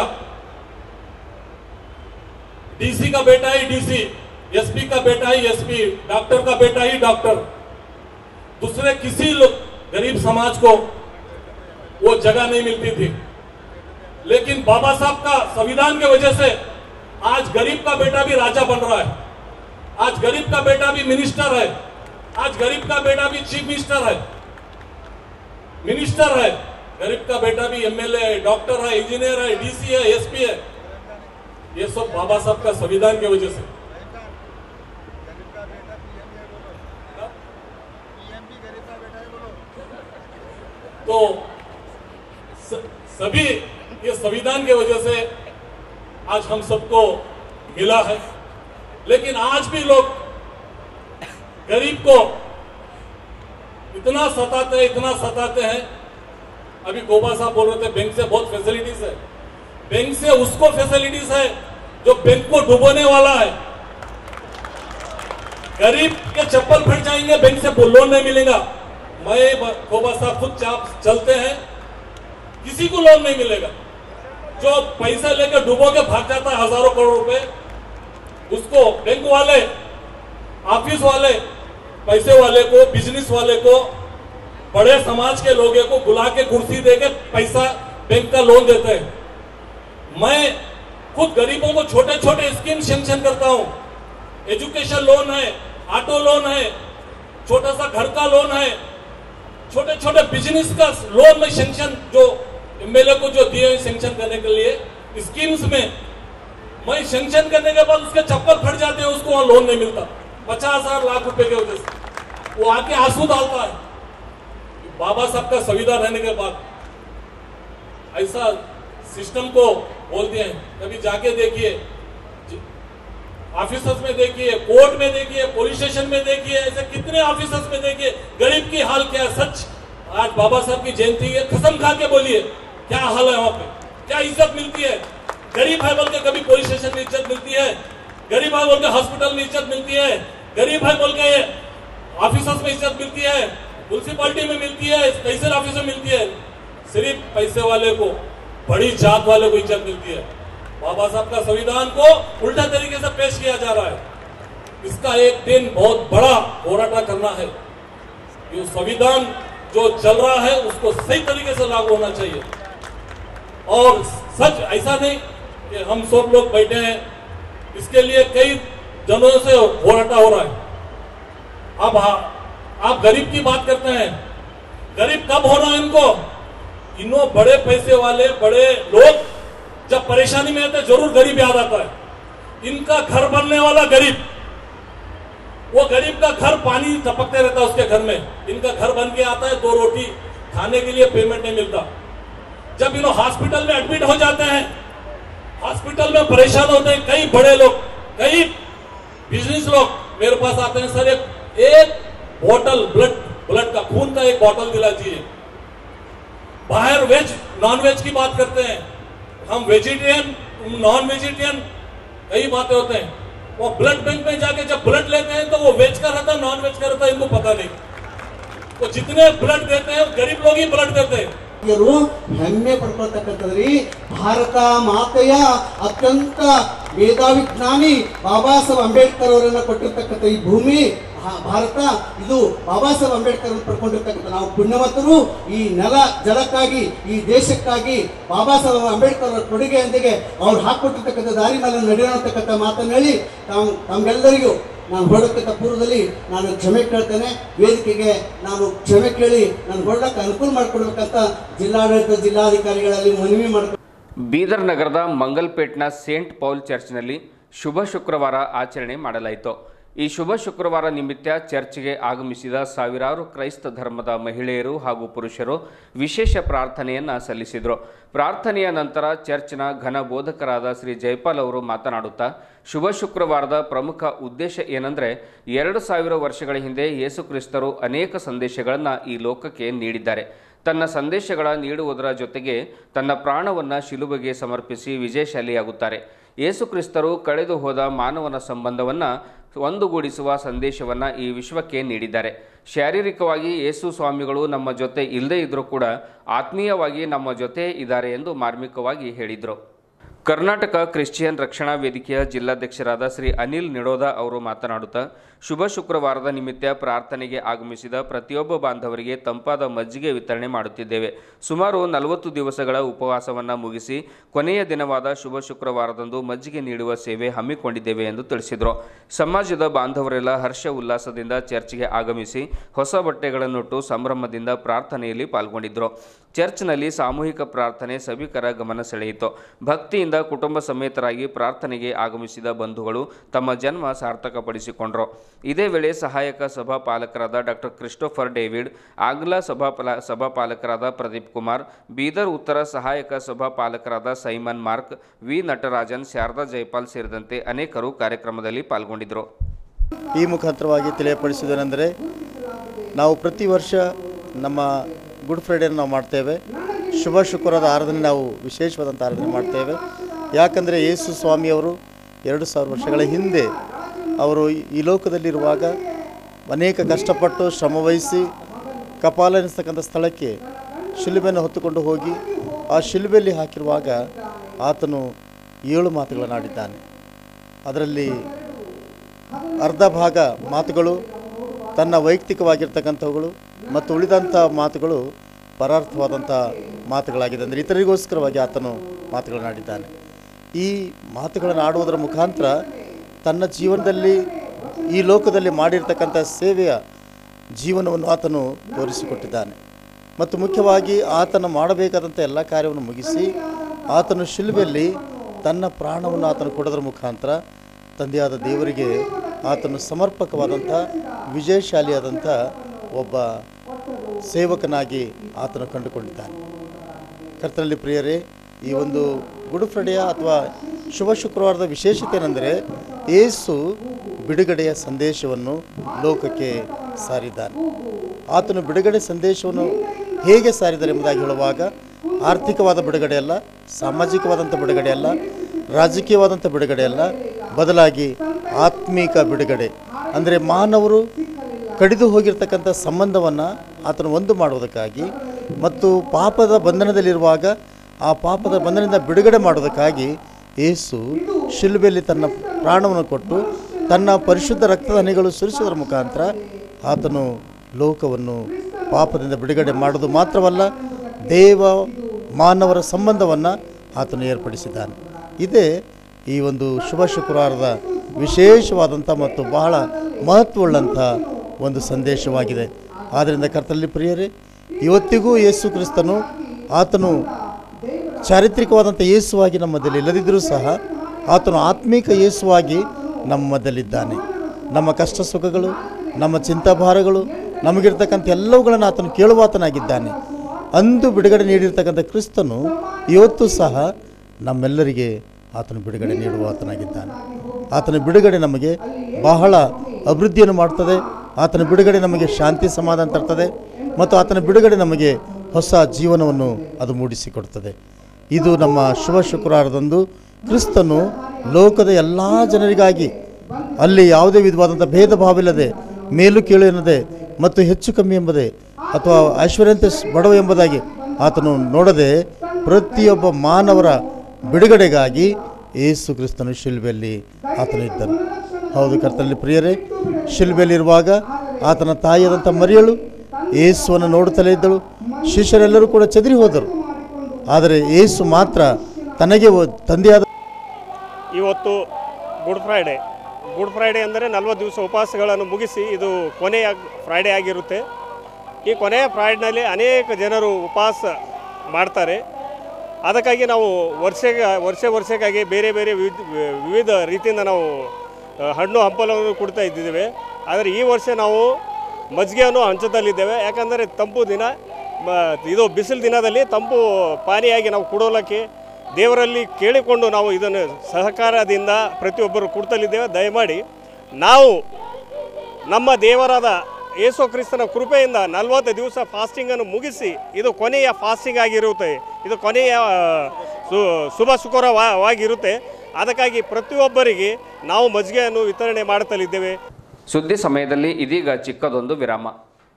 डीसी का बेटा ही डीसी एसपी का बेटा ही एसपी डॉक्टर का बेटा ही डॉक्टर दूसरे किसी लोग गरीब समाज को वो जगह नहीं मिलती थी लेकिन बाबा साहब का संविधान की वजह से आज गरीब का बेटा भी राजा बन रहा है आज गरीब का बेटा भी मिनिस्टर है आज गरीब का बेटा भी चीफ मिनिस्टर है मिनिस्टर है गरीब का बेटा भी एमएलए है डॉक्टर है इंजीनियर है डीसी है एसपी है ये सब बाबा साहब का संविधान की वजह से तो स- सभी ये संविधान की वजह से आज हम सबको मिला है लेकिन आज भी लोग गरीब को इतना सताते हैं इतना सताते हैं अभी गोबा साहब बोल रहे थे बैंक से बहुत फैसिलिटीज है बैंक से उसको फैसिलिटीज है जो बैंक को डुबोने वाला है गरीब के चप्पल फट जाएंगे बैंक से लोन नहीं मिलेगा मैं गोबा साहब खुद चाप चलते हैं किसी को लोन नहीं मिलेगा जो पैसा लेकर डुबो के भाग जाता है हजारों करोड़ रुपए उसको बैंक वाले ऑफिस वाले पैसे वाले को बिजनेस वाले को बड़े समाज के लोगों को बुला के कुर्सी दे के पैसा बैंक का लोन देते हैं मैं खुद गरीबों को छोटे छोटे स्कीम सेंक्शन करता हूं एजुकेशन लोन है ऑटो लोन है छोटा सा घर का लोन है छोटे छोटे बिजनेस का लोन में सेंक्शन जो एमएलए को जो दिए सेंक्शन करने के लिए स्कीम्स में मैं सेंक्शन करने के बाद उसके चप्पल फट जाते हैं उसको वहां लोन नहीं मिलता पचास हजार लाख रुपए के वजह से वो आके आंसू डालता है बाबा साहब का संविधान रहने के बाद ऐसा सिस्टम को बोल दिए हैं कभी जाके देखिए ऑफिसर्स में देखिए कोर्ट में देखिए पुलिस स्टेशन में देखिए ऐसे कितने ऑफिसर्स में देखिए गरीब की हाल क्या है सच आज बाबा साहब की जयंती है कसम खा के बोलिए क्या हाल है वहां पे क्या इज्जत मिलती है गरीब है बोल के कभी पुलिस स्टेशन में इज्जत मिलती है गरीब है बोल के हॉस्पिटल में इज्जत मिलती है गरीब है बोल के ऑफिसर्स में इज्जत मिलती है म्यूनसिपालिटी में मिलती है तहसील ऑफिस में मिलती है सिर्फ पैसे वाले को बड़ी जात वाले को इज्जत मिलती है बाबा साहब का संविधान को उल्टा तरीके से पेश किया जा रहा है इसका एक दिन बहुत बड़ा होराटा करना है ये संविधान जो चल रहा है उसको सही तरीके से लागू होना चाहिए और सच ऐसा नहीं कि हम सब लोग बैठे हैं इसके लिए कई जनों से होराटा हो रहा है अब आ- आप गरीब की बात करते हैं गरीब कब होना है इनको इन्हों बड़े पैसे वाले बड़े लोग जब परेशानी में आते हैं, जरूर गरीब याद आता है इनका घर बनने वाला गरीब वो गरीब का घर पानी टपकते रहता है उसके घर में इनका घर बन के आता है दो रोटी खाने के लिए पेमेंट नहीं मिलता जब इन्हों हॉस्पिटल में एडमिट हो जाते हैं हॉस्पिटल में परेशान होते हैं कई बड़े लोग कई बिजनेस लोग मेरे पास आते हैं सर एक एक बोतल ब्लड ब्लड का खून का एक बोतल दिला दीजिए बाहर वेज नॉन वेज की बात करते हैं हम वेजिटेरियन नॉन वेजिटेरियन कई बातें होते हैं वो ब्लड बैंक में जाके जब ब्लड लेते हैं तो वो वेज का रहता है नॉन वेज का रहता है इनको पता नहीं तो जितने ब्लड देते हैं गरीब लोग ही ब्लड देते हैं ಇವರು ಹೆಮ್ಮೆ ಪಡ್ಕೊಳ್ತಕ್ಕಂಥದ್ರಿ ಭಾರತ ಮಾತೆಯ ಅತ್ಯಂತ ಮೇಧಾವಿ ಜ್ಞಾನಿ ಬಾಬಾ ಸಾಹೇಬ್ ಅಂಬೇಡ್ಕರ್ ಅವರನ್ನ ಕೊಟ್ಟಿರ್ತಕ್ಕಂಥ ಈ ಭೂಮಿ ಆ ಭಾರತ ಇದು ಬಾಬಾ ಸಾಹೇಬ್ ಅಂಬೇಡ್ಕರ್ ಅವರು ಪಡ್ಕೊಂಡಿರ್ತಕ್ಕಂಥ ನಾವು ಪುಣ್ಯವಂತರು ಈ ನೆಲ ಜಲಕ್ಕಾಗಿ ಈ ದೇಶಕ್ಕಾಗಿ ಬಾಬಾ ಸಾಹೇಬ್ ಅಂಬೇಡ್ಕರ್ ಅವರ ಕೊಡುಗೆಯೊಂದಿಗೆ ಅವ್ರು ಹಾಕೊಟ್ಟಿರ್ತಕ್ಕಂಥ ದಾರಿ ಮೇಲೆ ನಡೆಯೋತಕ್ಕಂಥ ಮಾತನ್ನು ಹೇಳಿ ತಾವು ತಮ್ಗೆಲ್ಲರಿಗೂ ನಾನು ಹೊರಡಕ್ಕಿಂತ ಪೂರ್ವದಲ್ಲಿ ನಾನು ಕ್ಷಮೆ ಕೇಳ್ತೇನೆ ವೇದಿಕೆಗೆ ನಾನು ಕ್ಷಮೆ ಕೇಳಿ ನಾನು ಹೊರಡಕ್ಕೆ ಅನುಕೂಲ ಮಾಡಿಕೊಡ್ಬೇಕಂತ ಜಿಲ್ಲಾಡಳಿತ ಜಿಲ್ಲಾಧಿಕಾರಿಗಳಲ್ಲಿ ಮನವಿ ಮಾಡ್ಕೊಂಡು ಬೀದರ್ ನಗರದ ಮಂಗಲ್ಪೇಟ್ನ ಸೇಂಟ್ ಪೌಲ್ ಚರ್ಚ್ನಲ್ಲಿ ಶುಭ ಶುಕ್ರವಾರ ಆಚರಣೆ ಮಾಡಲಾಯಿತು ಈ ಶುಭ ಶುಕ್ರವಾರ ನಿಮಿತ್ತ ಚರ್ಚ್ಗೆ ಆಗಮಿಸಿದ ಸಾವಿರಾರು ಕ್ರೈಸ್ತ ಧರ್ಮದ ಮಹಿಳೆಯರು ಹಾಗೂ ಪುರುಷರು ವಿಶೇಷ ಪ್ರಾರ್ಥನೆಯನ್ನು ಸಲ್ಲಿಸಿದರು ಪ್ರಾರ್ಥನೆಯ ನಂತರ ಚರ್ಚ್ನ ಘನ ಬೋಧಕರಾದ ಶ್ರೀ ಜೈಪಾಲ್ ಅವರು ಮಾತನಾಡುತ್ತಾ ಶುಭ ಶುಕ್ರವಾರದ ಪ್ರಮುಖ ಉದ್ದೇಶ ಏನೆಂದರೆ ಎರಡು ಸಾವಿರ ವರ್ಷಗಳ ಹಿಂದೆ ಯೇಸು ಕ್ರಿಸ್ತರು ಅನೇಕ ಸಂದೇಶಗಳನ್ನು ಈ ಲೋಕಕ್ಕೆ ನೀಡಿದ್ದಾರೆ ತನ್ನ ಸಂದೇಶಗಳ ನೀಡುವುದರ ಜೊತೆಗೆ ತನ್ನ ಪ್ರಾಣವನ್ನು ಶಿಲುಬೆಗೆ ಸಮರ್ಪಿಸಿ ವಿಜಯಶಾಲಿಯಾಗುತ್ತಾರೆ ಯೇಸುಕ್ರಿಸ್ತರು ಕಳೆದು ಹೋದ ಮಾನವನ ಸಂಬಂಧವನ್ನು ಒಂದುಗೂಡಿಸುವ ಸಂದೇಶವನ್ನು ಈ ವಿಶ್ವಕ್ಕೆ ನೀಡಿದ್ದಾರೆ ಶಾರೀರಿಕವಾಗಿ ಯೇಸು ಸ್ವಾಮಿಗಳು ನಮ್ಮ ಜೊತೆ ಇಲ್ಲದೇ ಇದ್ದರೂ ಕೂಡ ಆತ್ಮೀಯವಾಗಿ ನಮ್ಮ ಜೊತೆ ಇದ್ದಾರೆ ಎಂದು ಮಾರ್ಮಿಕವಾಗಿ ಹೇಳಿದರು ಕರ್ನಾಟಕ ಕ್ರಿಶ್ಚಿಯನ್ ರಕ್ಷಣಾ ವೇದಿಕೆಯ ಜಿಲ್ಲಾಧ್ಯಕ್ಷರಾದ ಶ್ರೀ ಅನಿಲ್ ನಿಡೋದ ಅವರು ಮಾತನಾಡುತ್ತಾ ಶುಭ ಶುಕ್ರವಾರದ ನಿಮಿತ್ತ ಪ್ರಾರ್ಥನೆಗೆ ಆಗಮಿಸಿದ ಪ್ರತಿಯೊಬ್ಬ ಬಾಂಧವರಿಗೆ ತಂಪಾದ ಮಜ್ಜಿಗೆ ವಿತರಣೆ ಮಾಡುತ್ತಿದ್ದೇವೆ ಸುಮಾರು ನಲವತ್ತು ದಿವಸಗಳ ಉಪವಾಸವನ್ನು ಮುಗಿಸಿ ಕೊನೆಯ ದಿನವಾದ ಶುಭ ಶುಕ್ರವಾರದಂದು ಮಜ್ಜಿಗೆ ನೀಡುವ ಸೇವೆ ಹಮ್ಮಿಕೊಂಡಿದ್ದೇವೆ ಎಂದು ತಿಳಿಸಿದರು ಸಮಾಜದ ಬಾಂಧವರೆಲ್ಲ ಹರ್ಷ ಉಲ್ಲಾಸದಿಂದ ಚರ್ಚ್ಗೆ ಆಗಮಿಸಿ ಹೊಸ ಬಟ್ಟೆಗಳನ್ನುಟ್ಟು ಸಂಭ್ರಮದಿಂದ ಪ್ರಾರ್ಥನೆಯಲ್ಲಿ ಪಾಲ್ಗೊಂಡಿದ್ದರು ಚರ್ಚ್ನಲ್ಲಿ ಸಾಮೂಹಿಕ ಪ್ರಾರ್ಥನೆ ಸಭಿಕರ ಗಮನ ಸೆಳೆಯಿತು ಭಕ್ತಿಯಿಂದ ಕುಟುಂಬ ಸಮೇತರಾಗಿ ಪ್ರಾರ್ಥನೆಗೆ ಆಗಮಿಸಿದ ಬಂಧುಗಳು ತಮ್ಮ ಜನ್ಮ ಸಾರ್ಥಕಪಡಿಸಿಕೊಂಡರು ಇದೇ ವೇಳೆ ಸಹಾಯಕ ಸಭಾಪಾಲಕರಾದ ಡಾಕ್ಟರ್ ಕ್ರಿಸ್ಟೋಫರ್ ಡೇವಿಡ್ ಆಗ್ಲಾ ಸಭಾಪಾಲ ಸಭಾಪಾಲಕರಾದ ಪ್ರದೀಪ್ ಕುಮಾರ್ ಬೀದರ್ ಉತ್ತರ ಸಹಾಯಕ ಸಭಾಪಾಲಕರಾದ Simon Mark V Natarajan Sharada Jaipal ಸೇರಿದಂತೆ ಅನೇಕರು ಕಾರ್ಯಕ್ರಮದಲ್ಲಿ ಪಾಲ್ಗೊಂಡಿದ್ದರು ಈ ಮುಖಾಂತರವಾಗಿ ತಿಳಿಯಪಡಿಸುವುದೇನೆಂದರೆ ನಾವು ಪ್ರತಿ ವರ್ಷ ನಮ್ಮ ಗುಡ್ ಫ್ರೈಡೇನ ನಾವು ಮಾಡ್ತೇವೆ ಶುಭ ಶುಕ್ರವಾರದ ಆರಾಧನೆ ನಾವು ವಿಶೇಷವಾದಂಥ ಆರಾಧನೆ ಮಾಡ್ತೇವೆ ಯಾಕಂದರೆ ಯೇಸು ಸ್ವಾಮಿಯವರು ಎರಡು ಸಾವಿರ ವರ್ಷಗಳ ಹಿಂದೆ ಅವರು ಈ ಲೋಕದಲ್ಲಿರುವಾಗ ಅನೇಕ ಕಷ್ಟಪಟ್ಟು ಶ್ರಮವಹಿಸಿ ಕಪಾಲ ಎನಿಸ್ತಕ್ಕಂಥ ಸ್ಥಳಕ್ಕೆ ಶಿಲುಬೆಯನ್ನು ಹೊತ್ತುಕೊಂಡು ಹೋಗಿ ಆ ಶಿಲುಬೆಯಲ್ಲಿ ಹಾಕಿರುವಾಗ ಆತನು ಏಳು ಮಾತುಗಳನ್ನು ಆಡಿದ್ದಾನೆ ಅದರಲ್ಲಿ ಅರ್ಧ ಭಾಗ ಮಾತುಗಳು ತನ್ನ ವೈಯಕ್ತಿಕವಾಗಿರ್ತಕ್ಕಂಥವುಗಳು ಮತ್ತು ಉಳಿದಂಥ ಮಾತುಗಳು ಪರಾರ್ಥವಾದಂಥ ಮಾತುಗಳಾಗಿದೆ ಅಂದರೆ ಇತರರಿಗೋಸ್ಕರವಾಗಿ ಆತನು ಮಾತುಗಳನ್ನಾಡಿದ್ದಾನೆ ಈ ಮಾತುಗಳನ್ನು ಆಡುವುದರ ಮುಖಾಂತರ ತನ್ನ ಜೀವನದಲ್ಲಿ ಈ ಲೋಕದಲ್ಲಿ ಮಾಡಿರ್ತಕ್ಕಂಥ ಸೇವೆಯ ಜೀವನವನ್ನು ಆತನು ತೋರಿಸಿಕೊಟ್ಟಿದ್ದಾನೆ ಮತ್ತು ಮುಖ್ಯವಾಗಿ ಆತನು ಮಾಡಬೇಕಾದಂಥ ಎಲ್ಲ ಕಾರ್ಯವನ್ನು ಮುಗಿಸಿ ಆತನು ಶಿಲ್ಬೆಯಲ್ಲಿ ತನ್ನ ಪ್ರಾಣವನ್ನು ಆತನು ಕೊಡೋದ್ರ ಮುಖಾಂತರ ತಂದೆಯಾದ ದೇವರಿಗೆ ಆತನು ಸಮರ್ಪಕವಾದಂಥ ವಿಜಯಶಾಲಿಯಾದಂಥ ಒಬ್ಬ ಸೇವಕನಾಗಿ ಆತನು ಕಂಡುಕೊಂಡಿದ್ದಾನೆ ಕರ್ತನಲ್ಲಿ ಪ್ರಿಯರೇ ಈ ಒಂದು ಗುಡ್ ಫ್ರೈಡೆಯ ಅಥವಾ ಶುಭ ಶುಕ್ರವಾರದ ವಿಶೇಷತೆ ಏನೆಂದರೆ ಏಸು ಬಿಡುಗಡೆಯ ಸಂದೇಶವನ್ನು ಲೋಕಕ್ಕೆ ಸಾರಿದ್ದಾನೆ ಆತನು ಬಿಡುಗಡೆ ಸಂದೇಶವನ್ನು ಹೇಗೆ ಸಾರಿದ್ದಾರೆ ಎಂಬುದಾಗಿ ಹೇಳುವಾಗ ಆರ್ಥಿಕವಾದ ಬಿಡುಗಡೆ ಅಲ್ಲ ಸಾಮಾಜಿಕವಾದಂಥ ಬಿಡುಗಡೆ ಅಲ್ಲ ರಾಜಕೀಯವಾದಂಥ ಬಿಡುಗಡೆ ಅಲ್ಲ ಬದಲಾಗಿ ಆತ್ಮೀಕ ಬಿಡುಗಡೆ ಅಂದರೆ ಮಾನವರು ಕಡಿದು ಹೋಗಿರ್ತಕ್ಕಂಥ ಸಂಬಂಧವನ್ನು ಆತನು ಒಂದು ಮಾಡುವುದಕ್ಕಾಗಿ ಮತ್ತು ಪಾಪದ ಬಂಧನದಲ್ಲಿರುವಾಗ ಆ ಪಾಪದ ಬಂಧನದಿಂದ ಬಿಡುಗಡೆ ಮಾಡುವುದಕ್ಕಾಗಿ ಏಸು ಶಿಲುಬೆಯಲ್ಲಿ ತನ್ನ ಪ್ರಾಣವನ್ನು ಕೊಟ್ಟು ತನ್ನ ಪರಿಶುದ್ಧ ರಕ್ತದ ಹನಿಗಳು ಸುರಿಸುವುದರ ಮುಖಾಂತರ ಆತನು ಲೋಕವನ್ನು ಪಾಪದಿಂದ ಬಿಡುಗಡೆ ಮಾಡೋದು ಮಾತ್ರವಲ್ಲ ದೇವ ಮಾನವರ ಸಂಬಂಧವನ್ನು ಆತನು ಏರ್ಪಡಿಸಿದ್ದಾನೆ ಇದೇ ಈ ಒಂದು ಶುಭ ಶುಕ್ರವಾರದ ವಿಶೇಷವಾದಂಥ ಮತ್ತು ಬಹಳ ಮಹತ್ವವುಳ್ಳಂಥ ಒಂದು ಸಂದೇಶವಾಗಿದೆ ಆದ್ದರಿಂದ ಕರ್ತನಲ್ಲಿ ಪ್ರಿಯರೇ ಇವತ್ತಿಗೂ ಯೇಸು ಕ್ರಿಸ್ತನು ಆತನು ಚಾರಿತ್ರಿಕವಾದಂಥ ಯೇಸುವಾಗಿ ನಮ್ಮ ಮಧ್ಯದಲ್ಲಿ ಇಲ್ಲದಿದ್ದರೂ ಸಹ ಆತನು ಆತ್ಮೀಕ ಯೇಸುವಾಗಿ ನಮ್ಮ ಮಧ್ಯದಲ್ಲಿದ್ದಾನೆ ನಮ್ಮ ಕಷ್ಟ ಸುಖಗಳು ನಮ್ಮ ಚಿಂತಾಭಾರಗಳು ನಮಗಿರ್ತಕ್ಕಂಥ ಎಲ್ಲವುಗಳನ್ನು ಆತನು ಕೇಳುವಾತನಾಗಿದ್ದಾನೆ ಅಂದು ಬಿಡುಗಡೆ ನೀಡಿರ್ತಕ್ಕಂಥ ಕ್ರಿಸ್ತನು ಇವತ್ತು ಸಹ ನಮ್ಮೆಲ್ಲರಿಗೆ ಆತನು ಬಿಡುಗಡೆ ನೀಡುವ ಆತನಾಗಿದ್ದಾನೆ ಆತನ ಬಿಡುಗಡೆ ನಮಗೆ ಬಹಳ ಅಭಿವೃದ್ಧಿಯನ್ನು ಮಾಡ್ತದೆ ಆತನ ಬಿಡುಗಡೆ ನಮಗೆ ಶಾಂತಿ ಸಮಾಧಾನ ತರ್ತದೆ ಮತ್ತು ಆತನ ಬಿಡುಗಡೆ ನಮಗೆ ಹೊಸ ಜೀವನವನ್ನು ಅದು ಮೂಡಿಸಿಕೊಡ್ತದೆ ಇದು ನಮ್ಮ ಶುಭ ಶುಕ್ರವಾರದಂದು ಕ್ರಿಸ್ತನು ಲೋಕದ ಎಲ್ಲ ಜನರಿಗಾಗಿ ಅಲ್ಲಿ ಯಾವುದೇ ವಿಧವಾದಂಥ ಭೇದ ಭಾವವಿಲ್ಲದೆ ಮೇಲು ಕೀಳು ಎನ್ನದೆ ಮತ್ತು ಹೆಚ್ಚು ಕಮ್ಮಿ ಎಂಬುದೇ ಅಥವಾ ಐಶ್ವರ್ಯಂತೆ ಬಡವ ಎಂಬುದಾಗಿ ಆತನು ನೋಡದೆ ಪ್ರತಿಯೊಬ್ಬ ಮಾನವರ ಬಿಡುಗಡೆಗಾಗಿ ಏಸು ಕ್ರಿಸ್ತನು ಶಿಲ್ಬೆಯಲ್ಲಿ ಆತನು ಇದ್ದನು ಹೌದು ಕರ್ತನಲ್ಲಿ ಪ್ರಿಯರೇ ಶಿಲ್ಬೆಯಲ್ಲಿರುವಾಗ ಆತನ ತಾಯಿಯಾದಂಥ ಮರಿಯಳು ಏಸುವನ್ನು ನೋಡುತ್ತಲೇ ಇದ್ದಳು ಶಿಷ್ಯರೆಲ್ಲರೂ ಕೂಡ ಚದರಿ ಹೋದರು ಆದರೆ ಏಸು ಮಾತ್ರ ತನಗೆ ಒ- ತಂದೆಯಾದ ಇವತ್ತು ಗುಡ್ ಫ್ರೈಡೆ ಗುಡ್ ಫ್ರೈಡೆ ಅಂದರೆ ನಲ್ವತ್ತು ದಿವಸ ಉಪವಾಸಗಳನ್ನು ಮುಗಿಸಿ ಇದು ಕೊನೆಯ ಫ್ರೈಡೆ ಆಗಿರುತ್ತೆ ಈ ಕೊನೆಯ ಫ್ರೈಡ್ನಲ್ಲಿ ಅನೇಕ ಜನರು ಉಪವಾಸ ಮಾಡ್ತಾರೆ ಅದಕ್ಕಾಗಿ ನಾವು ವರ್ಷ ವರ್ಷ ವರ್ಷಕ್ಕಾಗಿ ಬೇರೆ ಬೇರೆ ವಿವಿಧ ವಿವಿಧ ರೀತಿಯಿಂದ ನಾವು ಆ, ಹಣ್ಣು ಹಂಪಲವನ್ನು ಕೊಡ್ತಾ ಇದ್ದಿದ್ದೇವೆ ಆದರೆ ಈ ವರ್ಷ ನಾವು ಮಜ್ಜಿಗೆಯನ್ನು ಹಂಚುತ್ತಲಿದ್ದೇವೆ ಯಾಕಂದರೆ ತಂಪು ದಿನ ಮ- ಇದು ಬಿಸಿಲು ದಿನದಲ್ಲಿ ತಂಪು ಪಾನೀಯಾಗಿ ನಾವು ಕುಡೋಲಕ್ಕೆ ದೇವರಲ್ಲಿ ಕೇಳಿಕೊಂಡು ನಾವು ಇದನ್ನು ಸಹಕಾರದಿಂದ ಪ್ರತಿಯೊಬ್ಬರು ಕೊಡ್ತಲಿದ್ದೇವೆ ದಯಮಾಡಿ ನಾವು ನಮ್ಮ ದೇವರಾದ ಯೇಸು ಕ್ರಿಸ್ತನ ಕೃಪೆಯಿಂದ ನಲವತ್ತು ದಿವಸ ಫಾಸ್ಟಿಂಗನ್ನು ಮುಗಿಸಿ ಇದು ಕೊನೆಯ ಫಾಸ್ಟಿಂಗ್ ಆಗಿರುತ್ತೆ ಇದು ಕೊನೆಯ ಆ, ಸು ಶುಭ ಶುಕ್ರವಾಗಿರುತ್ತೆ ಅದಕ್ಕಾಗಿ ಪ್ರತಿಯೊಬ್ಬರಿಗೆ ನಾವು ಮಜ್ಜಿಗೆಯನ್ನು ವಿತರಣೆ ಮಾಡುತ್ತಲಿದ್ದೇವೆ ಸುದ್ದಿ ಸಮಯದಲ್ಲಿ ಇದೀಗ ಚಿಕ್ಕದೊಂದು ವಿರಾಮ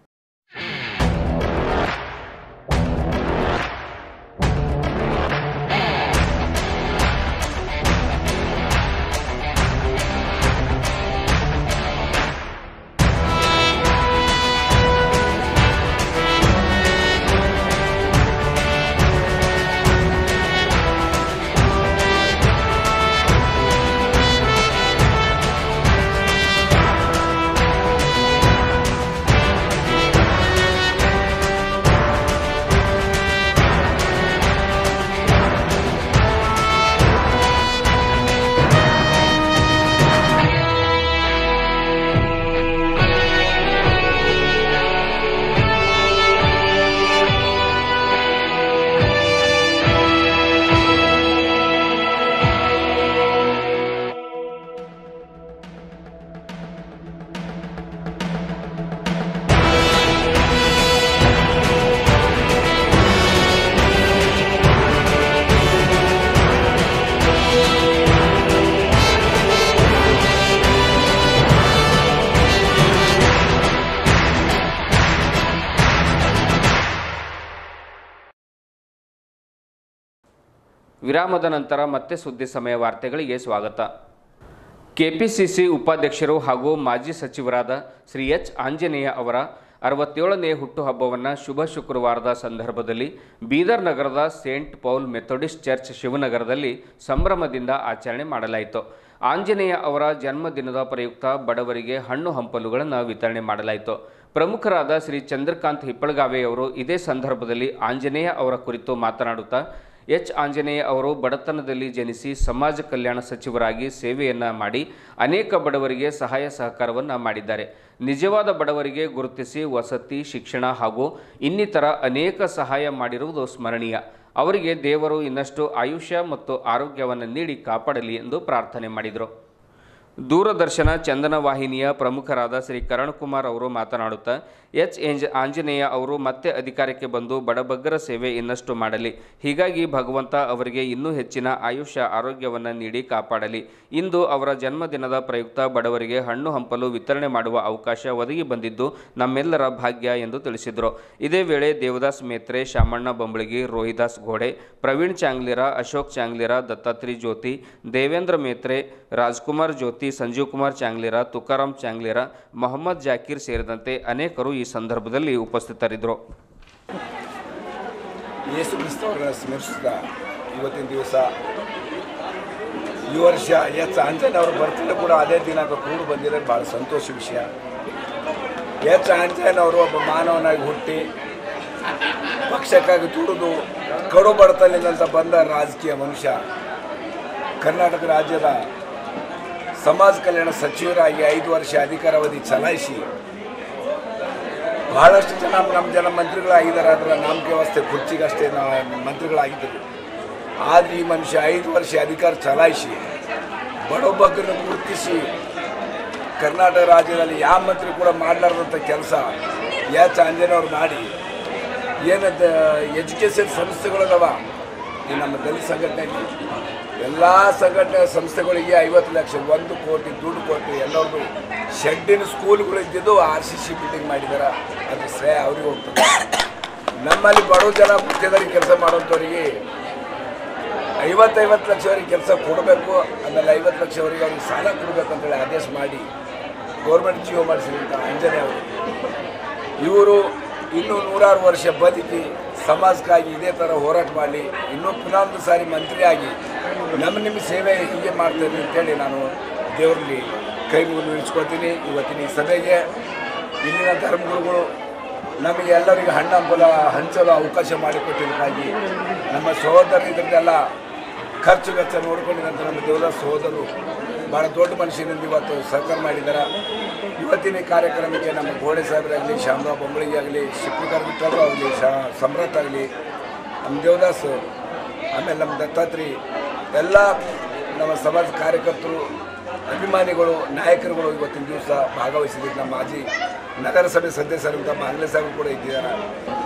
ವಿರಾಮದ ನಂತರ ಮತ್ತೆ ಸುದ್ದಿ ಸಮಯ ವಾರ್ತೆಗಳಿಗೆ ಸ್ವಾಗತ ಕೆಪಿಸಿಸಿ ಉಪಾಧ್ಯಕ್ಷರು ಹಾಗೂ ಮಾಜಿ ಸಚಿವರಾದ ಶ್ರೀ ಎಚ್ ಆಂಜನೇಯ ಅವರ ಅರವತ್ತೇಳನೇ ಹುಟ್ಟುಹಬ್ಬವನ್ನು ಶುಭ ಶುಕ್ರವಾರದ ಸಂದರ್ಭದಲ್ಲಿ ಬೀದರ್ ನಗರದ ಸೇಂಟ್ ಪೌಲ್ ಮೆಥೋಡಿಸ್ಟ್ ಚರ್ಚ್ ಶಿವನಗರದಲ್ಲಿ ಸಂಭ್ರಮದಿಂದ ಆಚರಣೆ ಮಾಡಲಾಯಿತು ಆಂಜನೇಯ ಅವರ ಜನ್ಮದಿನದ ಪ್ರಯುಕ್ತ ಬಡವರಿಗೆ ಹಣ್ಣು ಹಂಪಲುಗಳನ್ನು ವಿತರಣೆ ಮಾಡಲಾಯಿತು ಪ್ರಮುಖರಾದ ಶ್ರೀ ಚಂದ್ರಕಾಂತ್ ಹಿಪ್ಪಳಗಾವೆಯವರು ಇದೇ ಸಂದರ್ಭದಲ್ಲಿ ಆಂಜನೇಯ ಅವರ ಕುರಿತು ಮಾತನಾಡುತ್ತಾ ಎಚ್ ಆಂಜನೇಯ ಅವರು ಬಡತನದಲ್ಲಿ ಜನಿಸಿ ಸಮಾಜ ಕಲ್ಯಾಣ ಸಚಿವರಾಗಿ ಸೇವೆಯನ್ನು ಮಾಡಿ ಅನೇಕ ಬಡವರಿಗೆ ಸಹಾಯ ಸಹಕಾರವನ್ನು ಮಾಡಿದ್ದಾರೆ ನಿಜವಾದ ಬಡವರಿಗೆ ಗುರುತಿಸಿ ವಸತಿ ಶಿಕ್ಷಣ ಹಾಗೂ ಇನ್ನಿತರ ಅನೇಕ ಸಹಾಯ ಮಾಡಿರುವುದು ಸ್ಮರಣೀಯ ಅವರಿಗೆ ದೇವರು ಇನ್ನಷ್ಟು ಆಯುಷ್ಯ ಮತ್ತು ಆರೋಗ್ಯವನ್ನು ನೀಡಿ ಕಾಪಾಡಲಿ ಎಂದು ಪ್ರಾರ್ಥನೆ ಮಾಡಿದರು ದೂರದರ್ಶನ ಚಂದನ ವಾಹಿನಿಯ ಪ್ರಮುಖರಾದ ಶ್ರೀ ಕರಣಕುಮಾರ್ ಅವರು ಮಾತನಾಡುತ್ತಾ ಎಚ್ ಎಂಜ ಆಂಜನೇಯ ಅವರು ಮತ್ತೆ ಅಧಿಕಾರಕ್ಕೆ ಬಂದು ಬಡಬಗ್ಗರ ಸೇವೆ ಇನ್ನಷ್ಟು ಮಾಡಲಿ ಹೀಗಾಗಿ ಭಗವಂತ ಅವರಿಗೆ ಇನ್ನೂ ಹೆಚ್ಚಿನ ಆಯುಷ್ಯ ಆರೋಗ್ಯವನ್ನು ನೀಡಿ ಕಾಪಾಡಲಿ ಇಂದು ಅವರ ಜನ್ಮದಿನದ ಪ್ರಯುಕ್ತ ಬಡವರಿಗೆ ಹಣ್ಣು ಹಂಪಲು ವಿತರಣೆ ಮಾಡುವ ಅವಕಾಶ ಒದಗಿ ಬಂದಿದ್ದು ನಮ್ಮೆಲ್ಲರ ಭಾಗ್ಯ ಎಂದು ತಿಳಿಸಿದರು ಇದೇ ವೇಳೆ ದೇವದಾಸ್ ಮೇತ್ರೆ ಶಾಮಣ್ಣ ಬೊಂಬಳಗಿ ರೋಹಿದಾಸ್ ಘೋಡೆ ಪ್ರವೀಣ್ ಚಾಂಗ್ಲಿರ ಅಶೋಕ್ ಚಾಂಗ್ಲಿರ ದತ್ತಾತ್ರಿ ಜ್ಯೋತಿ ದೇವೇಂದ್ರ ಮೇತ್ರೆ ರಾಜ್ಕುಮಾರ್ ಜ್ಯೋತಿ ಸಂಜೀವ್ ಕುಮಾರ್ ಚಾಂಗ್ಲಿರ ತುಕಾರಾಮ್ ಚಾಂಗ್ಲಿರ ಮೊಹಮ್ಮದ್ ಜಾಕೀರ್ ಸೇರಿದಂತೆ ಅನೇಕರು ಈ ಸಂದರ್ಭದಲ್ಲಿ ಉಪಸ್ಥಿತರಿದ್ದರು ಯೇಸು ಕ್ರಿಸ್ತವರನ್ನ ಸ್ಮರಿಸಿದ ಇವತ್ತಿನ ದಿವಸ ಈ ವರ್ಷ ಎಚ್ ಆಂಜನೇಯ ಅವ್ರ ಬರ್ತ್ಡೇ ಕೂಡ ಅದೇ ದಿನಾಂಕ ಕೂಡು ಬಂದಿರೋದು ಭಾಳ ಸಂತೋಷ ವಿಷಯ ಎಚ್ ಆಂಜನೇಯನವರು ಒಬ್ಬ ಮಾನವನಾಗಿ ಹುಟ್ಟಿ ಪಕ್ಷಕ್ಕಾಗಿ ದುಡಿದು ಕಡು ಬಡತನದಿಂದ ಬಂದ ರಾಜಕೀಯ ಮನುಷ್ಯ ಕರ್ನಾಟಕ ರಾಜ್ಯದ ಸಮಾಜ ಕಲ್ಯಾಣ ಸಚಿವರಾಗಿ ಐದು ವರ್ಷ ಅಧಿಕಾರಾವಧಿ ಚಲಾಯಿಸಿ ಬಹಳಷ್ಟು ಜನ ನಮ್ಮ ಜನ ಮಂತ್ರಿಗಳಾಗಿದ್ದಾರೆ ಅದರ ನಾಮಕೆ ವ್ಯವಸ್ಥೆ ಕುರ್ಚಿಗಷ್ಟೇ ನಾವು ಮಂತ್ರಿಗಳಾಗಿದ್ದರು ಆದರೆ ಈ ಮನುಷ್ಯ ಐದು ವರ್ಷ ಅಧಿಕಾರ ಚಲಾಯಿಸಿ ಬಡಬಗ್ಗರನ್ನು ಗುರುತಿಸಿ ಕರ್ನಾಟಕ ರಾಜ್ಯದಲ್ಲಿ ಯಾವ ಮಂತ್ರಿ ಕೂಡ ಮಾಡಲಾರ್ದಂಥ ಕೆಲಸ ಎಚ್ ಆಂಜನೇಯವ್ರು ಮಾಡಿ ಏನದ ಎಜುಕೇಷನ್ ಸಂಸ್ಥೆಗಳದವ ಈ ನಮ್ಮ ದಲಿತ ಸಂಘಟನೆಯಲ್ಲಿ ಎಲ್ಲ ಸಂಘಟನೆ ಸಂಸ್ಥೆಗಳಿಗೆ ಐವತ್ತು ಲಕ್ಷ ಒಂದು ಕೋಟಿ ದುಡ್ಡು ಕೊಟ್ಟು ಎಲ್ಲರಿಗೂ ಶೆಡ್ಡಿನ ಸ್ಕೂಲ್ಗಳು ಇದ್ದಿದ್ದು ಆರ್ ಸಿ ಸಿ ಬಿಲ್ಡಿಂಗ್ ಮಾಡಿದ್ದಾರೆ ಅದ್ರ ಶ್ರೇಯ ಅವ್ರಿಗೆ ಹೋಗ್ತದೆ ನಮ್ಮಲ್ಲಿ ಬಡವ ಜನ ಮುಖ್ಯದಲ್ಲಿ ಕೆಲಸ ಮಾಡೋಂಥವ್ರಿಗೆ ಐವತ್ತೈವತ್ತು ಲಕ್ಷವರೆಗೆ ಕೆಲಸ ಕೊಡಬೇಕು ಆಮೇಲೆ ಐವತ್ತು ಲಕ್ಷವರೆಗೆ ಅವ್ರಿಗೆ ಸಾಲ ಕೊಡಬೇಕು ಅಂತೇಳಿ ಆದೇಶ ಮಾಡಿ ಗೌರ್ಮೆಂಟ್ ಜೀವ ಮಾಡಿಸಿದಂಥ ಅಂಜನೆ ಅವರು ಇವರು ಇನ್ನೂ ನೂರಾರು ವರ್ಷ ಬದುಕಿ ಸಮಾಜಕ್ಕಾಗಿ ಇದೇ ಥರ ಹೋರಾಟ ಮಾಡಲಿ ಇನ್ನೂ ಪುನಃ ಒಂದು ಸಾರಿ ಮಂತ್ರಿಯಾಗಿ ನಮ್ಮ ನಿಮ್ಮ ಸೇವೆ ಹೀಗೆ ಮಾಡ್ತೇನೆ ಅಂತೇಳಿ ನಾನು ದೇವರಲ್ಲಿ ಕೈ ಮುಗಿದು ನಿಲ್ಲಿಸ್ಕೊಳ್ತೀನಿ ಇವತ್ತಿನ ಈ ಸಭೆಗೆ ಇಲ್ಲಿನ ಧರ್ಮಗುರುಗಳು ನಮಗೆ ಎಲ್ಲರಿಗೂ ಹಣ್ಣು ಹಂಪಲ ಹಂಚಲು ಅವಕಾಶ ಮಾಡಿಕೊಟ್ಟಿದ್ದಕ್ಕಾಗಿ ನಮ್ಮ ಸಹೋದರರು ಇದರದ್ದೆಲ್ಲ ಖರ್ಚು ವೆಚ್ಚ ನೋಡ್ಕೊಂಡಿದ್ದಂಥ ನಮ್ಮ ದೇವದಾಸ್ ಸಹೋದರರು ಭಾಳ ದೊಡ್ಡ ಮನುಷ್ಯನಿಂದ ಇವತ್ತು ಸಹಕಾರ ಮಾಡಿದ್ದಾರೆ ಇವತ್ತಿನ ಈ ಕಾರ್ಯಕ್ರಮಕ್ಕೆ ನಮ್ಮ ಗೋಡೆ ಸಾಹೇಬರಾಗಲಿ ಶ್ಯಾಮರಾವ್ ಬೊಂಬಳಿಗೆ ಆಗಲಿ ಶಿವಕುಮಾರ್ ವಿಠ್ಠಲು ಆಗಲಿ ಶಾ ಸಮ್ರಾಟ್ ಆಗಲಿ ನಮ್ಮ ದೇವದಾಸ್ ಆಮೇಲೆ ನಮ್ಮ ದತ್ತಾತ್ರಿ ಎಲ್ಲ ನಮ್ಮ ಸಮಾಜ ಕಾರ್ಯಕರ್ತರು ಅಭಿಮಾನಿಗಳು ನಾಯಕರುಗಳು ಇವತ್ತಿನ ದಿವಸ ಭಾಗವಹಿಸಿದ್ದು ನಮ್ಮ ಮಾಜಿ ನಗರಸಭೆ ಸದಸ್ಯರಂತ ಮಾಂಗ್ಲೆ ಸಾಹೇಬರು ಕೂಡ ಇದ್ದಾರೆ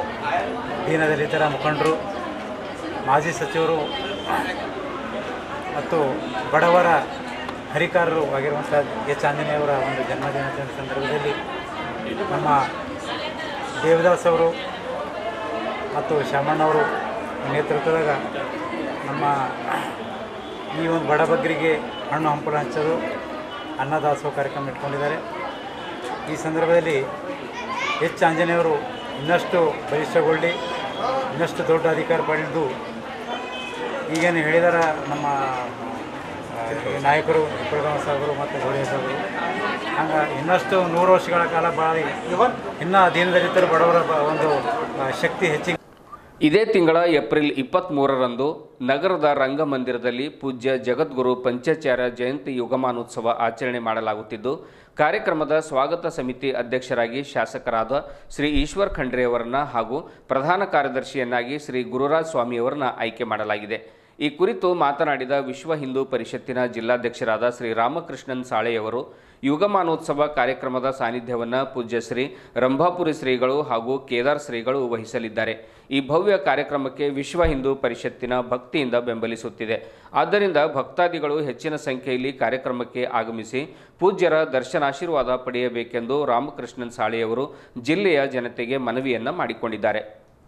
ದೀನದಲಿತರ ಮುಖಂಡರು ಮಾಜಿ ಸಚಿವರು ಮತ್ತು ಬಡವರ ಹರಿಕಾರರು ಆಗಿರುವಂಥ ಎಚ್ ಆಂಜನೇಯವರ ಒಂದು ಜನ್ಮದಿನಾಚರಣೆ ಸಂದರ್ಭದಲ್ಲಿ ನಮ್ಮ ದೇವದಾಸ್ ಅವರು ಮತ್ತು ಶಾಮಣ್ಣವರು ನೇತೃತ್ವದಾಗ ನಮ್ಮ ಈ ಒಂದು ಬಡಬಗ್ಗರಿಗೆ ಹಣ್ಣು ಹಂಪಲು ಹಂಚೋದು ಅನ್ನದಾಸೋಹ ಕಾರ್ಯಕ್ರಮ ಇಟ್ಕೊಂಡಿದ್ದಾರೆ ಈ ಸಂದರ್ಭದಲ್ಲಿ ಎಚ್ ಆಂಜನೇಯವರು ಇನ್ನಷ್ಟು ಬಲಿಷ್ಠಗೊಳ್ಳಿ ಇನ್ನಷ್ಟು ದೊಡ್ಡ ಅಧಿಕಾರ ಪಡೆದು ಈಗೇನು ಹೇಳಿದಾರ ನಮ್ಮ ಆ, ಈ ನಾಯಕರು ಪ್ರಧಾನ ಸಾಹೇಬರು ಮತ್ತು ಗೋಡೆ ಸಾಹೇಬರು ಹಂಗೆ ಇನ್ನಷ್ಟು ನೂರು ವರ್ಷಗಳ ಕಾಲ ಬಾಳಿ ಇನ್ನೂ ದೀನದಲಿತರು ಬಡವರ ಬ- ಒಂದು ಆ, ಶಕ್ತಿ ಹೆಚ್ಚಿಗೆ ಇದೇ ತಿಂಗಳ ಏಪ್ರಿಲ್ ಇಪ್ಪತ್ತ್ಮೂರರಂದು ನಗರದ ರಂಗಮಂದಿರದಲ್ಲಿ ಪೂಜ್ಯ ಜಗದ್ಗುರು ಪಂಚಾಚಾರ್ಯ ಜಯಂತಿ ಯುಗಮಾನೋತ್ಸವ ಆಚರಣೆ ಮಾಡಲಾಗುತ್ತಿದ್ದು ಕಾರ್ಯಕ್ರಮದ ಸ್ವಾಗತ ಸಮಿತಿ ಅಧ್ಯಕ್ಷರಾಗಿ ಶಾಸಕರಾದ ಶ್ರೀ ಈಶ್ವರ್ ಖಂಡ್ರೆಯವರನ್ನ ಹಾಗೂ ಪ್ರಧಾನ ಕಾರ್ಯದರ್ಶಿಯನ್ನಾಗಿ ಶ್ರೀ ಗುರುರಾಜ್ ಸ್ವಾಮಿಯವರನ್ನ ಆಯ್ಕೆ ಮಾಡಲಾಗಿದೆ ಈ ಕುರಿತು ಮಾತನಾಡಿದ ವಿಶ್ವ ಹಿಂದೂ ಪರಿಷತ್ತಿನ ಜಿಲ್ಲಾಧ್ಯಕ್ಷರಾದ ಶ್ರೀ ರಾಮಕೃಷ್ಣನ್ ಸಾಳೆಯವರು ಯುಗಮಾನೋತ್ಸವ ಕಾರ್ಯಕ್ರಮದ ಸಾನ್ನಿಧ್ಯವನ್ನು ಪೂಜ್ಯ ಶ್ರೀ ರಂಭಾಪುರಿ ಶ್ರೀಗಳು ಹಾಗೂ ಕೇದಾರ್ ಶ್ರೀಗಳು ವಹಿಸಲಿದ್ದಾರೆ ಈ ಭವ್ಯ ಕಾರ್ಯಕ್ರಮಕ್ಕೆ ವಿಶ್ವ ಹಿಂದೂ ಪರಿಷತ್ತಿನ ಭಕ್ತಿಯಿಂದ ಬೆಂಬಲಿಸುತ್ತಿದೆ ಆದ್ದರಿಂದ ಭಕ್ತಾದಿಗಳು ಹೆಚ್ಚಿನ ಸಂಖ್ಯೆಯಲ್ಲಿ ಕಾರ್ಯಕ್ರಮಕ್ಕೆ ಆಗಮಿಸಿ ಪೂಜ್ಯರ ದರ್ಶನಾಶೀರ್ವಾದ ಪಡೆಯಬೇಕೆಂದು ರಾಮಕೃಷ್ಣನ್ ಸಾಳೆಯವರು ಜಿಲ್ಲೆಯ ಜನತೆಗೆ ಮನವಿಯನ್ನ ಮಾಡಿಕೊಂಡಿದ್ದಾರೆ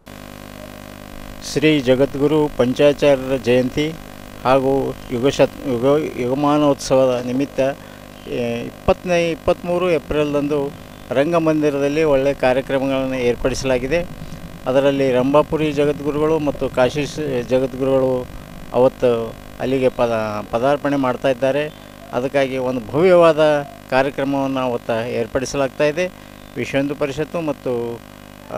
ಶ್ರೀ ಜಗದ್ಗುರು ಪಂಚಾಚಾರ್ಯರ ಜಯಂತಿ ಹಾಗೂ ಯುಗಶತ್ ಯುಗ ಯುಗಮಾನೋತ್ಸವದ ನಿಮಿತ್ತ ಇಪ್ಪತ್ತನೇ ಇಪ್ಪತ್ತ್ಮೂರು ಏಪ್ರಿಲ್ದಂದು ರಂಗಮಂದಿರದಲ್ಲಿ ಒಳ್ಳೆಯ ಕಾರ್ಯಕ್ರಮಗಳನ್ನು ಏರ್ಪಡಿಸಲಾಗಿದೆ ಅದರಲ್ಲಿ ರಂಭಾಪುರಿ ಜಗದ್ಗುರುಗಳು ಮತ್ತು ಕಾಶಿ ಶ- ಜಗದ್ಗುರುಗಳು ಅವತ್ತು ಅಲ್ಲಿಗೆ ಪದ ಪದಾರ್ಪಣೆ ಮಾಡ್ತಾ ಇದ್ದಾರೆ ಅದಕ್ಕಾಗಿ ಒಂದು ಭವ್ಯವಾದ ಕಾರ್ಯಕ್ರಮವನ್ನು ಅವತ್ತು ಏರ್ಪಡಿಸಲಾಗ್ತಾ ಇದೆ ವಿಶ್ವ ಹಿಂದೂ ಪರಿಷತ್ತು ಮತ್ತು ಆ,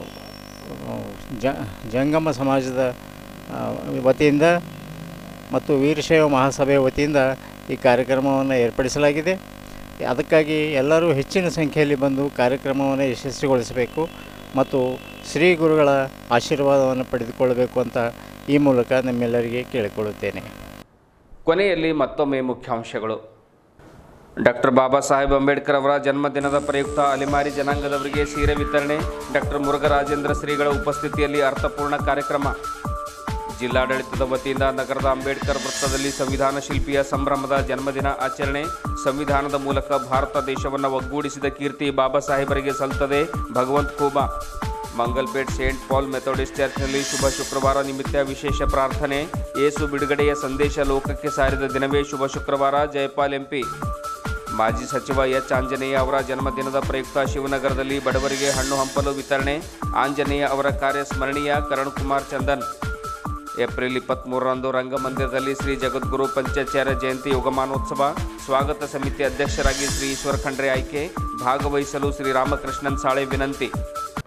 ಜ ಜಂಗಮ ಸಮಾಜದ ಆ, ವತಿಯಿಂದ ಮತ್ತು ವೀರಶೈವ ಮಹಾಸಭೆಯ ವತಿಯಿಂದ ಈ ಕಾರ್ಯಕ್ರಮವನ್ನು ಏರ್ಪಡಿಸಲಾಗಿದೆ ಅದಕ್ಕಾಗಿ ಎಲ್ಲರೂ ಹೆಚ್ಚಿನ ಸಂಖ್ಯೆಯಲ್ಲಿ ಬಂದು ಕಾರ್ಯಕ್ರಮವನ್ನು ಯಶಸ್ವಿಗೊಳಿಸಬೇಕು ಮತ್ತು ಶ್ರೀ ಗುರುಗಳ ಆಶೀರ್ವಾದವನ್ನು ಪಡೆದುಕೊಳ್ಳಬೇಕು ಅಂತ ಈ ಮೂಲಕ ನಮ್ಮೆಲ್ಲರಿಗೆ ಕೇಳಿಕೊಳ್ಳುತ್ತೇನೆ ಕೊನೆಯಲ್ಲಿ ಮತ್ತೊಮ್ಮೆ ಮುಖ್ಯಾಂಶಗಳು ಡಾಕ್ಟರ್ ಬಾಬಾ ಸಾಹೇಬ್ ಅಂಬೇಡ್ಕರ್ ಅವರ ಜನ್ಮದಿನದ ಪ್ರಯುಕ್ತ ಅಲೆಮಾರಿ ಜನಾಂಗದವರಿಗೆ ಸೀರೆ ವಿತರಣೆ ಡಾಕ್ಟರ್ ಮುರುಘರಾಜೇಂದ್ರ ಶ್ರೀಗಳ ಉಪಸ್ಥಿತಿಯಲ್ಲಿ ಅರ್ಥಪೂರ್ಣ ಕಾರ್ಯಕ್ರಮ ಜಿಲ್ಲಾಡಳಿತದ ವತಿಯಿಂದ ನಗರದ ಅಂಬೇಡ್ಕರ್ ವೃತ್ತದಲ್ಲಿ ಸಂವಿಧಾನ ಶಿಲ್ಪಿಯ ಸಂಭ್ರಮದ ಜನ್ಮದಿನ ಆಚರಣೆ ಸಂವಿಧಾನದ ಮೂಲಕ ಭಾರತ ದೇಶವನ್ನು ಒಗ್ಗೂಡಿಸಿದ ಕೀರ್ತಿ ಬಾಬಾ ಸಾಹೇಬರಿಗೆ ಸಲ್ತದೆ Bhagwant Khuba Mangalpet saint Paul Methodist ಚರ್ಚ್ನಲ್ಲಿ ಶುಭ ಶುಕ್ರವಾರ ನಿಮಿತ್ತ ವಿಶೇಷ ಪ್ರಾರ್ಥನೆ ಏಸು ಬಿಡುಗಡೆಯ ಸಂದೇಶ ಲೋಕಕ್ಕೆ ಸಾರಿದ ದಿನವೇ ಶುಭ ಶುಕ್ರವಾರ ಜಯಪಾಲ್ ಎಂಪಿ ಮಾಜಿ ಸಚಿವ ಎಚ್ ಆಂಜನೇಯ ಅವರ ಜನ್ಮದಿನದ ಪ್ರಯುಕ್ತ ಶಿವನಗರದಲ್ಲಿ ಬಡವರಿಗೆ ಹಣ್ಣು ಹಂಪಲು ವಿತರಣೆ ಆಂಜನೇಯ ಅವರ ಕಾರ್ಯ ಸ್ಮರಣೀಯ ಕರಣ್ ಕುಮಾರ್ ಚಂದನ್ ಏಪ್ರಿಲ್ ಇಪ್ಪತ್ತ್ಮೂರರಂದು ರಂಗಮಂದಿರದಲ್ಲಿ ಶ್ರೀ ಜಗದ್ಗುರು ಪಂಚಾಚಾರ್ಯ ಜಯಂತಿ ಯುಗಮಾನೋತ್ಸವ ಸ್ವಾಗತ ಸಮಿತಿ ಅಧ್ಯಕ್ಷರಾಗಿ ಶ್ರೀ ಈಶ್ವರ್ ಖಂಡ್ರೆ ಆಯ್ಕೆ ಭಾಗವಹಿಸಲು ಶ್ರೀ ರಾಮಕೃಷ್ಣನ್ ಸಾಳೆ ವಿನಂತಿ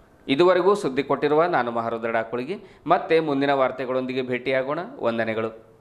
ಇದುವರೆಗೂ ಸುದ್ದಿ ಕೊಟ್ಟಿರುವ ನಾನು ಮಹಾರುದ್ರ ಡಾಕುಳಿಗೆ ಮತ್ತೆ ಮುಂದಿನ ವಾರ್ತೆಗಳೊಂದಿಗೆ ಭೇಟಿಯಾಗೋಣ ವಂದನೆಗಳು